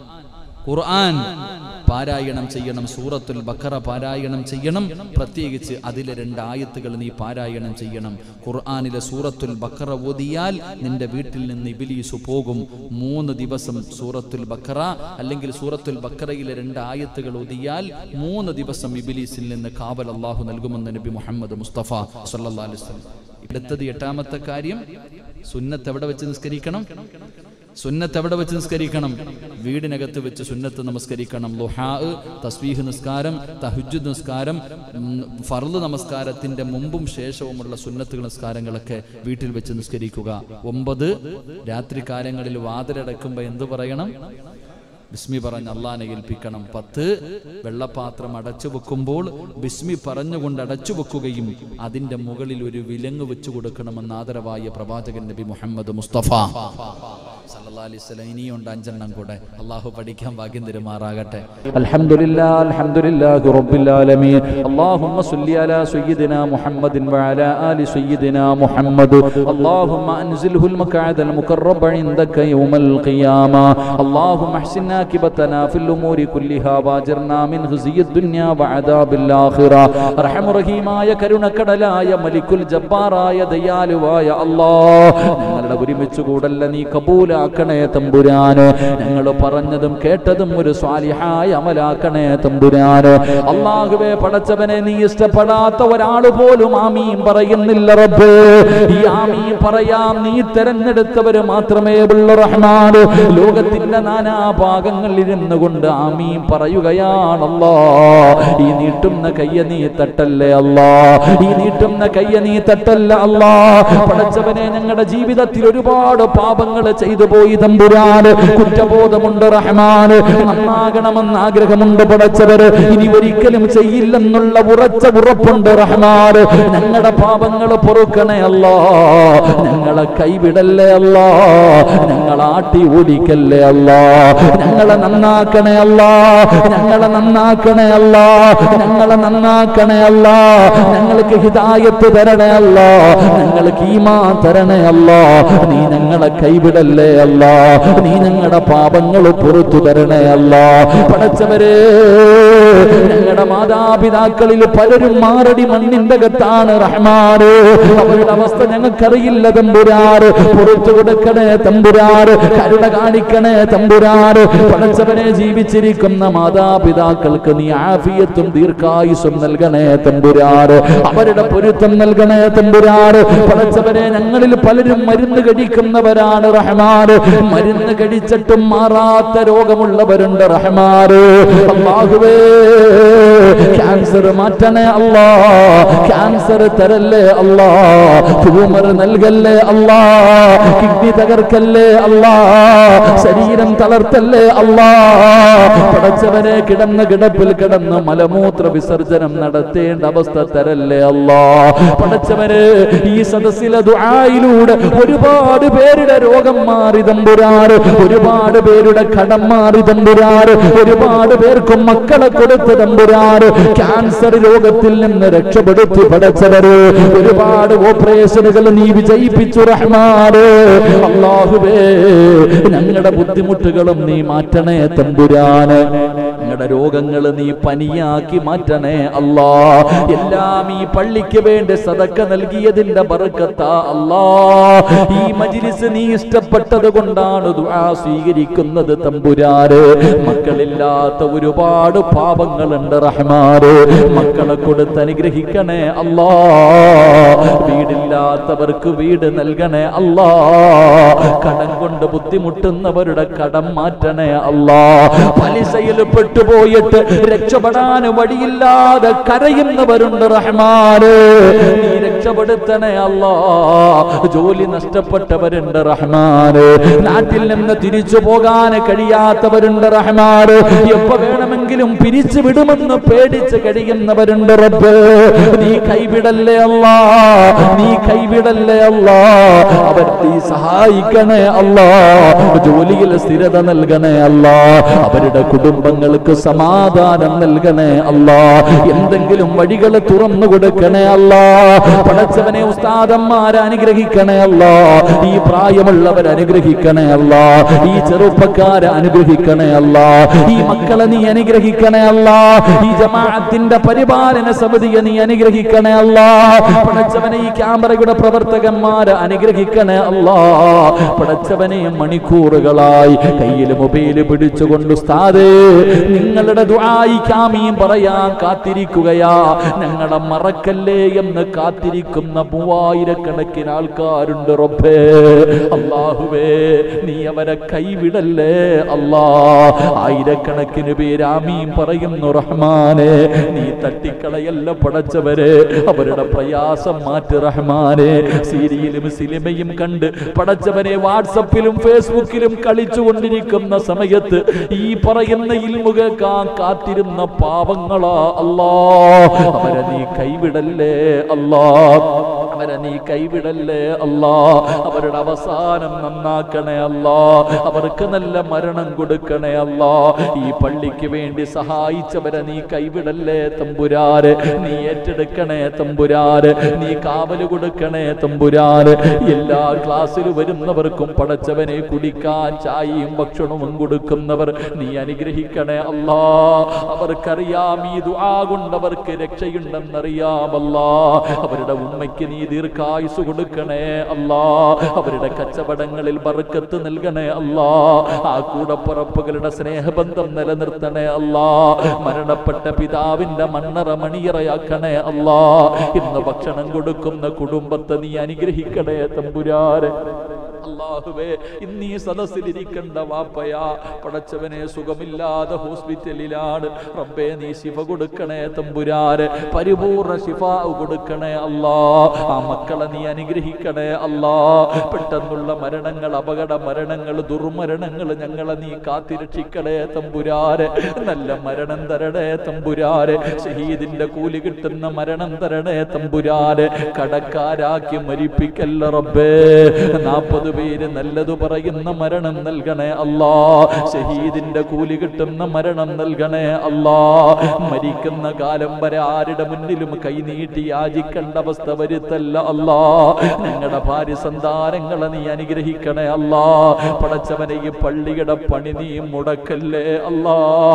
ഖുർആൻ പാരായണം ചെയ്യണം സൂറത്തുൽ ബക്കറ പാരായണം ചെയ്യണം പ്രത്യേകിച്ച് അതിലെ രണ്ട് ആയത്തുകൾ നീ പാരായണം ചെയ്യണം ഖുർആനിലെ സൂറത്തുൽ ബക്കറ ഓതിയാൽ നിന്റെ വീട്ടിൽ നിന്ന് ഇബിലീസു പോകും മൂന്ന് ദിവസം സൂറത്തുൽ ബക്കറ അല്ലെങ്കിൽ സൂറത്തുൽ ബക്കറയിലെ രണ്ട് ആയത്തുകൾ ഓതിയാൽ മൂന്ന് ദിവസം ഇബിലീസിൽ നിന്ന് കാവൽ അള്ളാഹു നൽകുമെന്ന് നബി മുഹമ്മദ് മുസ്തഫ സല്ലല്ലാഹു അലൈഹി വസല്ലം അടുത്തത് എട്ടാമത്തെ കാര്യം സുന്നത്ത് എവിടെ വെച്ച് നിസ്കരിക്കണം സുന്നത്ത് എവിടെ വെച്ച് നിസ്കരിക്കണം വീടിനകത്ത് വെച്ച് സുന്നത്ത് നമസ്കരിക്കണം ലുഹാ തസ്വീഹ് നിസ്കാരം തഹുജ് നിസ്കാരം ഉം, ഫർദ് നമസ്കാരത്തിന്റെ മുമ്പും ശേഷവുമുള്ള സുന്നത്ത് നിസ്കാരങ്ങളൊക്കെ വീട്ടിൽ വെച്ച് നിസ്കരിക്കുക ഒമ്പത് രാത്രി കാലങ്ങളിൽ വാതിലടക്കുമ്പോൾ എന്തു പറയണം ബിസ്മി പറഞ്ഞ് അള്ളാനെ ഏൽപ്പിക്കണം പത്ത് വെള്ളപ്പാത്രം അടച്ചു വെക്കുമ്പോൾ ബിസ്മി പറഞ്ഞുകൊണ്ട് അടച്ചു വെക്കുകയും അതിന്റെ മുകളിൽ ഒരു വിലങ്ങ് വെച്ചു കൊടുക്കണമെന്ന് ആദരവായ പ്രവാചകൻ നബി മുഹമ്മദ് മുസ്തഫ സല്ലല്ലാഹു അലൈഹി വസല്ലം ഇനിയുണ്ട് അഞ്ചെണ്ണം കൂടെ അള്ളാഹു പഠിക്കാൻ ഭാഗ്യം തരുമാറാകട്ടെ الحمد لله الحمد لله رب العالمين اللهم صل على سيدنا محمد وعلى آل سيدنا محمد اللهم أنزله المقعد المقرب عندك يوم القيامة اللهم احسن عاقبتنا في الأمور كلها واجرنا من خزي الدنيا وعذاب الآخرة رحم റഹീമായ കരുണക്കടലായ മലിക്കുൽ ജബ്ബാറായ ദയാലുവായ അല്ലാ ഞങ്ങളുടെ ഒരുമിച്ച് കൂടല്ല നീ കബൂലാക്കണേ തമ്പുരാന് ഞങ്ങൾ പറഞ്ഞതും കേട്ടതും ഒരു സ്വാലിഹായ അമലാക്കണേ തമ്പുരാന് അള്ളാഹുവെ പടച്ചവനെ നീ ഇഷ്ടപ്പെടാത്ത ഒരാൾ പോലും ആമീൻ പറയുന്നില്ല റബ്ബ് ഈ ആമീൻ പറയാം നീ തെരഞ്ഞെടുത്തവര് മാത്രമേ ഉള്ള റഹ്മാൻ ലോകത്തിന്റെ നാനാ ഭാഗങ്ങളിൽ ഇരുന്നു കൊണ്ട് ആമീൻ പറയുകയാണല്ലോ ഈ നീട്ടുന്ന കയ്യ നീ തട്ടല്ലേ അല്ലാ ഈ നീട്ടുന്ന കയ്യ നീ തട്ടല്ല അല്ലാ പടച്ചവനെ ഞങ്ങളുടെ ജീവിതത്തിൽ ഒരുപാട് പാപങ്ങൾ ചെയ്തു പോയി തമ്പുരാന് കുറ്റബോധമുണ്ട് റഹ്മാന് നന്നാകണമെന്ന് ആഗ്രഹമുണ്ട് പടച്ചവര് ഇനി ഒരിക്കലും ചെയ്യില്ലെന്നുള്ള ഉറച്ച ഉറപ്പുണ്ട് റഹ്മാന് ഞങ്ങളുടെ പാപങ്ങൾ പൊറുക്കണേ അല്ലാ ഞങ്ങളെ കൈവിടല്ലേ അല്ലാ ഞങ്ങളെ ആട്ടി ഓടിക്കല്ലേ അല്ലാ ഞങ്ങളെ നന്നാക്കണേ അല്ലാ ഞങ്ങളെ നന്നാക്കണേ അല്ലാ ഞങ്ങളെ നന്നാക്കണേ അല്ലാ ഞങ്ങൾക്ക് ഹിദായത്ത് തരണേ അല്ലാ ഞങ്ങൾക്ക് ഈമാ തരണേ അല്ലാ നീ ഞങ്ങളെ കൈവിടല്ലേ അല്ലാ നീ ഞങ്ങളുടെ പാപങ്ങൾ പുറത്തു തരണേ അല്ലാ പടച്ചവരെ ഞങ്ങളുടെ മാതാപിതാക്കളിൽ പലരും മാറടി മണ്ണിന്റെ അകത്താണ് റഹ്മാന് അവരുടെ അവസ്ഥ ഞങ്ങൾക്കറിയില്ല തമ്പുരാറ് പുറത്തു കൊടുക്കണേ തമ്പുരാറ് കരുണ കാണിക്കണേ തമ്പുരാറ് പടച്ചവനെ ജീവിച്ചിരിക്കുന്ന മാതാപിതാക്കൾക്ക് നീ ആഫിയത്തും ദീർഘായുസും നൽകണേ തമ്പുരാറ് അവരുടെ പൊരുത്തം നൽകണേ തമ്പുരാറ് പടച്ചവനെ ഞങ്ങളിൽ പലരും മരുന്ന് കഴിക്കുന്നവരാണ് റഹ്മാന് മരുന്ന് കഴിച്ചിട്ടും മാറാത്ത രോഗമുള്ളവരുണ്ട് റഹ്മാന് അള്ളാഹുവേ ക്യാൻസർ മാറ്റണേ അല്ലാ ക്യാൻസർ തരല്ലേ അല്ലാ ട്യൂമർ നൽകല്ലേ അല്ലാ കിഡ്നി തകർക്കല്ലേ അല്ലാ ശരീരം തളർത്തല്ലേ അല്ലാ പടച്ചവനെ കിടന്ന് കിടപ്പിൽ കിടന്ന് മലമൂത്ര വിസർജനം നടത്തേണ്ട അവസ്ഥ തരല്ലേ അല്ലാ പടച്ചവന് ഈ സദസ്സിലെ ദുആയിലൂടെ ഒരുപാട് പേരുടെ രോഗം മാറി തമ്പുരാറ് ഒരുപാട് പേരുടെ കടം മാറി തമ്പുരാറ് ഒരുപാട് പേർക്കും മക്കളെ കൊടുത്ത് തമ്പുരാറ് ക്യാൻസർ രോഗത്തിൽ നിന്ന് രക്ഷപ്പെടുത്തി പടച്ചവര് ഒരുപാട് ഓപ്പറേഷനുകൾ നീ വിജയിപ്പിച്ചു റഹ്മാന് അള്ളാഹുവേ ഞങ്ങളുടെ ബുദ്ധിമുട്ടുകളും നീ മാറ്റണേ തമ്പുരാന് ഞങ്ങളുടെ രോഗങ്ങൾ നീ പനിയാക്കി മാറ്റണേ അല്ലാ എല്ലാം ഈ പള്ളിക്ക് വേണ്ടി സതക്ക നൽകിയതിന്റെ ബർക്കത്ത അല്ലാ ഈ മജിലിസ് നീ ഇഷ്ടപ്പെട്ടത് കൊണ്ടാണ് ദുആ സ്വീകരിക്കുന്നത് തമ്പുരാര് മക്കളില്ലാത്ത ഒരുപാട് പാപങ്ങളുണ്ട് റഹ്മാര് മക്കളെ കൊടുത്ത് അനുഗ്രഹിക്കണേ അല്ലാ വീടില്ലാത്തവർക്ക് വീട് നൽകണേ അല്ലാ കടം കൊണ്ട് ബുദ്ധിമുട്ടുന്നവരുടെ കടം മാറ്റണേ അല്ലാ പലിശയിൽ പെട്ടുപോയിട്ട് രക്ഷപ്പെടാൻ വഴിയില്ലാതെ കരയുന്നവരുണ്ട് റഹ്മാന് നീ രക്ഷപ്പെടുത്തണേ അല്ലാ ജോലി നഷ്ടപ്പെട്ടവരുണ്ട് റഹ്മാന് നാട്ടിൽ നിന്ന് തിരിച്ചു പോകാൻ കഴിയാത്തവരുണ്ട് റഹ്മാന് എപ്പോ വേണമെങ്കിലും പിരിച്ചു വിടുമെന്ന് പേടിച്ച് കഴിയുന്നവരുണ്ട് റബ്ബ് നീ കൈവിടല്ലേ അല്ലാ നീ കൈവിടല്ലേ അല്ലാ അവർ നീ സഹായിക്കണേ അല്ലാ ജോലിയിൽ സ്ഥിരത നൽകണേ അല്ലാ അവരുടെ കുടുംബങ്ങൾക്ക് സമാധാനം നൽകണേ അല്ലാ എന്തെങ്കിലും വഴികൾ തുറന്നു കൊടുക്കണേ അല്ലാ പടച്ചവനെ ഉസ്താദന്മാരെ അനുഗ്രഹിക്കണേ അല്ലാ ഈ പ്രായമുള്ളവർ അനുഗ്രഹിക്കണേ അല്ലാ ഈ ചെറുപ്പക്കാരെ അനുഗ്രഹിക്കണേ അല്ലാ ഈ മക്കളെ നീ അനുഗ്രഹിക്കണേ അല്ലാ ഈ ജമാഅത്തിന്റെ പരിപാലന സമിതിയെ നീ അനുഗ്രഹിക്കണേ അല്ലാ പടച്ചവനെ ഈ ക്യാമറയുടെ പ്രവർത്തകന്മാരെ അനുഗ്രഹിക്കണേ അല്ലാ പടച്ചവനെ മണിക്കൂറുകളായി കയ്യിൽ മൊബൈൽ പിടിച്ചുകൊണ്ട് ഉസ്താദേ നിങ്ങളുടെ ദുആയി കാമിയും പറയാൻ കാത്തിരിക്കുകയാ ഞങ്ങളെ മറക്കല്ലേ എന്ന് കാത്തിരിക്കുന്ന മൂവായിരക്കണക്കിന് ആൾക്കാരുണ്ട് റബ്ബേ അള്ളാഹുവേ നീ അവരെ കൈവിടല്ലേ അല്ലാ ആയിരക്കണക്കിന് പേര് ആമീൻ പറയുന്നു റഹ്മാനെ നീ തട്ടിക്കളയല്ല പടച്ചവരെ അവരുടെ പ്രയാസം മാറ്റി റഹ്മാനെ സീരിയലും സിനിമയും കണ്ട് പടച്ചവനെ വാട്സപ്പിലും ഫേസ്ബുക്കിലും കളിച്ചുകൊണ്ടിരിക്കുന്ന സമയത്ത് ഈ പറയുന്ന ഇൽമു കേൾക്കാൻ കാത്തിരുന്ന പാവങ്ങളാ അല്ലാ അവരെ നീ കൈവിടല്ലേ അല്ലാ അവരെ നീ കൈവിടല്ലേ അല്ലാ അവരുടെ അവസാനം നന്നാക്കണേ അല്ലാ അവർക്ക് നല്ല മരണം കൊടുക്കണേ അല്ലാ ഈ പള്ളിക്ക് വേണ്ടി സഹായിച്ചവരെ നീ കൈവിടല്ലേ തമ്പുരാര് നീ ഏറ്റെടുക്കണേ തമ്പുരാര് നീ കാവല് കൊടുക്കണേ തമ്പുരാര് എല്ലാ ക്ലാസ്സിൽ വരുന്നവർക്കും പടച്ചവനെ കുടിക്കാൻ ചായയും ഭക്ഷണവും കൊടുക്കുന്നവർ നീ അനുഗ്രഹിക്കണേ അല്ലാ അവർക്കറിയാം ഈ ദുആ കൊണ്ടവർക്ക് രക്ഷയുണ്ടെന്നറിയാമല്ലാ അവരുടെ ഉമ്മയ്ക്ക് നീ ദീർഘായുസ് കൊടുക്കണേ അല്ലാ അവരുടെ കച്ചവടങ്ങളിൽ ബർക്കത്ത് നൽകണേ അല്ലാ ആ കൂടപ്പുറപ്പുകളുടെ സ്നേഹബന്ധം നിലനിർത്തണേ അല്ലാ മരണപ്പെട്ട പിതാവിന്റെ മണ്ണറ മണിയറയാക്കണേ അല്ലാ ഇന്ന് ഭക്ഷണം കൊടുക്കുന്ന കുടുംബത്തെ നീ അനുഗ്രഹിക്കണേ തമ്പുരാരെ അള്ളാഹുവേ ഇന്ന് ഈ സദസ്സിലിരിക്കേണ്ട വാപ്പയാ പടച്ചവനെ സുഖമില്ലാതെ ഹോസ്പിറ്റലിലാണ് റബ്ബേ നീ ശിഫ കൊടുക്കണേ തമ്പുരാര് പരിപൂർണ ശിഫ കൊടുക്കണേ അല്ലാ ആ മക്കളെ നീ അനുഗ്രഹിക്കണേ അല്ലാ പെട്ടെന്നുള്ള മരണങ്ങൾ അപകട മരണങ്ങൾ ദുർമരണങ്ങൾ ഞങ്ങളെ നീ കാത്തിരക്ഷിക്കണേ തമ്പുരാര് നല്ല മരണം തരണേ തമ്പുരാര് ഷഹീദിന്റെ കൂലി കിട്ടുന്ന മരണം തരണേ തമ്പുരാര് കടക്കാരാക്കി മരിപ്പിക്കല്ല റബ്ബേ നാൽപ്പത് പേര് നല്ലത് പറയുന്ന മരണം നൽകണേ അല്ലാ ഷഹീദിന്റെ കൂലി കിട്ടുന്ന മരണം നൽകണേ അല്ലാ മരിക്കുന്ന കാലം വരെ ആരുടെ മുന്നിലും കൈനീട്ടി യാചിക്കേണ്ട അവസ്ഥ വരുത്തല്ല അല്ലാ ഞങ്ങളുടെ ഭാര്യ സന്താനങ്ങളെ നീ അനുഗ്രഹിക്കണേ അല്ലാ പടച്ചവനെ ഈ പള്ളിയുടെ പണി നീ മുടക്കല്ലേ അല്ലാ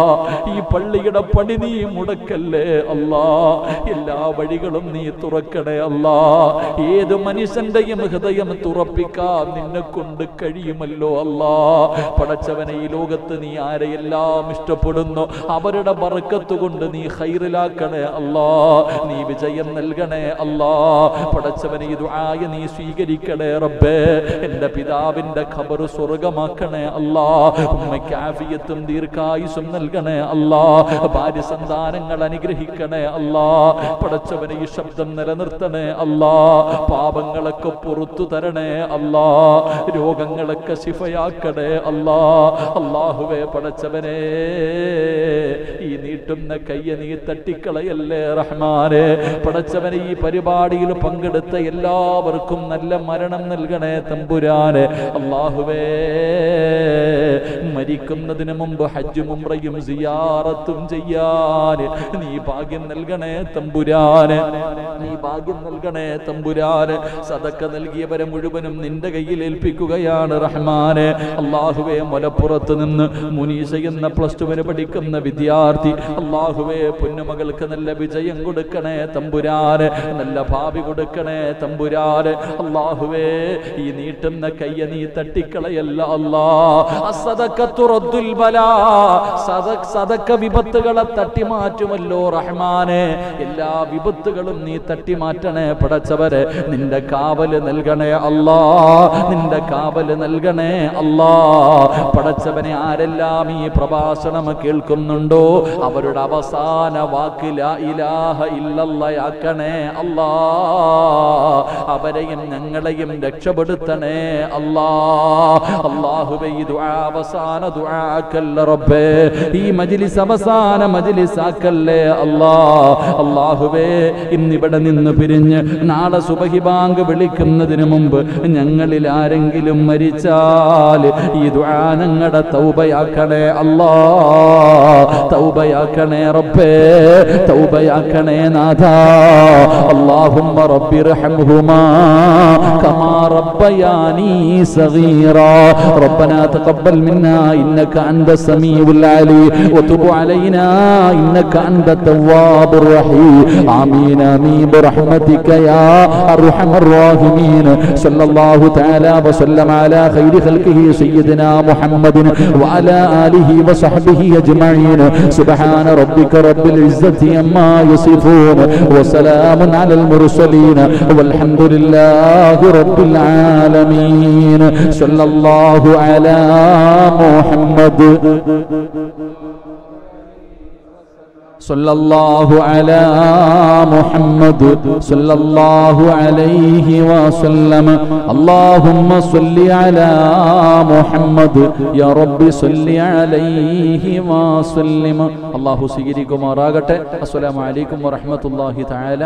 ഈ പള്ളിയുടെ പണി നീ മുടക്കല്ലേ അല്ലാ എല്ലാ വഴികളും നീ തുറക്കണേ അല്ലാ ഏത് മനുഷ്യന്റെയും ഹൃദയം തുറപ്പിക്കാൻ നിന്നെ കൊണ്ട് കഴിയുമല്ലോ അല്ലാ പടച്ചവനെ ഈ ലോകത്ത് നീ ആരെയെല്ലാം ഇഷ്ടപ്പെടുന്നു അവരുടെ ബർക്കത്ത് കൊണ്ട് നീ ഹൈറിലാക്കണേ അല്ലാ നീ വിജയം നൽകണേ അല്ലാ പടച്ചവനെ ഈ ദുആയ നീ സ്വീകരിക്കണേ റബ്ബേ എന്റെ പിതാവിന്റെ ഖബർ സ്വർഗമാക്കണേ അല്ലാ ഉമ്മയ്ക്ക് ആഫിയത്തും ദീർഘായുസും നൽകണേ അല്ലാ ഭാര്യ സന്താനങ്ങൾ അനുഗ്രഹിക്കണേ അല്ലാ പടച്ചവനെ ഈ ശബ്ദം നിലനിർത്തണേ അല്ലാ പാപങ്ങളൊക്കെ പുറത്തു തരണേ അല്ലാ രോഗങ്ങളൊക്കെ ശിഫയാക്കണേ അല്ലാ അള്ളാഹുവേ പടച്ചവനെ ഈ നീട്ടുന്ന കയ്യ നീ തട്ടിക്കളയല്ലേ റഹ്മാനെ പടച്ചവനെ ഈ പരിപാടിയിൽ പങ്കെടുത്ത എല്ലാവർക്കും നല്ല മരണം നൽകണേ തമ്പുരാനെ അള്ളാഹുവേ മരിക്കുന്നതിന് മുമ്പ് ഹജ്ജും ഉംറയും സിയാറത്തും ചെയ്യാൻ നീ ഭാഗ്യം നൽകണേ തമ്പുരാന് നീ ഭാഗ്യം നൽകണേ തമ്പുരാന് സദക്ക നൽകിയവരെ മുഴുവനും നിന്റെ കയ്യിൽ ഏൽപ്പിക്കുകയാണ് റഹ്മാനെ അള്ളാഹുവേ മലപ്പുറത്ത് നിന്ന് മുനീസ എന്ന പ്ലസ് ടുവിന് പഠിക്കുന്ന വിദ്യാർത്ഥി അള്ളാഹുവേ പൊന്നുമകൾക്ക് നല്ല വിജയം കൊടുക്കണേ തമ്പുരാന് നല്ല ഭാവി കൊടുക്കണേ തമ്പുരാന് അള്ളാഹുവേ ഈ നീട്ടുന്ന കയ്യ നീ തട്ടിക്കളയല്ല അല്ലാ അസദക്കത്തു റദ്ദുൽ ബലാ സദ- സദക്ക വിപത്തുകളെ തട്ടിമാറ്റുമല്ലോ റഹ്മാനെ എല്ലാ വിപത്തുകളും നീ തട്ടിമാറ്റണേ പടച്ചവരെ നിന്റെ കാവല് നൽകണേ അല്ലാ നിന്റെ കാവല് നൽകണേ അല്ലാ പടച്ചവനെ ആരെല്ലാം ഈ പ്രഭാഷണം കേൾക്കുന്നുണ്ടോ അവരുടെ അവസാന വാക്ക് ലാ ഇലാഹ ഇല്ലല്ലയാക്കണേ അല്ലാ അവരെയും ഞങ്ങളെയും രക്ഷപ്പെടുത്തണേ അല്ലാ അള്ളാഹുവേ ഈ ദുആ അവസാന ദുആക്കല്ല റബ്ബേ ഈ മജ്ലിസ് അവസാന മജ്ലിസ് ആക്കല്ലേ അല്ലാ അള്ളാഹുവേ ഇന്നിവിടെ നിന്ന് പിരിഞ്ഞ് നാളെ സുബഹി ബാങ്ക് വിളിക്കുന്നതിന് മുമ്പ് ഞങ്ങളിൽ ആരെങ്കിലും മരിച്ചാൽ ഈ ദുആ ഞങ്ങളുടെ തൗബയാക്കണേ അല്ലാ തൗബയാക്കണേ റബ്ബേ തൗബയാക്കണേ നാഥാ اللهم رب ارحمهما كما ربياني صغيرا ربنا تقبل منا انك انت السميع العليم وتب علينا انك انت التواب الرحيم امين امين برحمتك يا ارحم الراحمين صلى الله تعالى وسلم على خير خلقه سيدنا محمد وعلى اله وصحبه اجمعين سبحان ربك رب العزه عما يصفون وسلام على المرسلين والحمد لله رب العالمين صلى الله على محمد صلى الله على محمد صلى الله عليه وسلم اللهم صل على محمد يا رب صل عليه وسلم الله سيدكم وراغته السلام عليكم ورحمة الله تعالى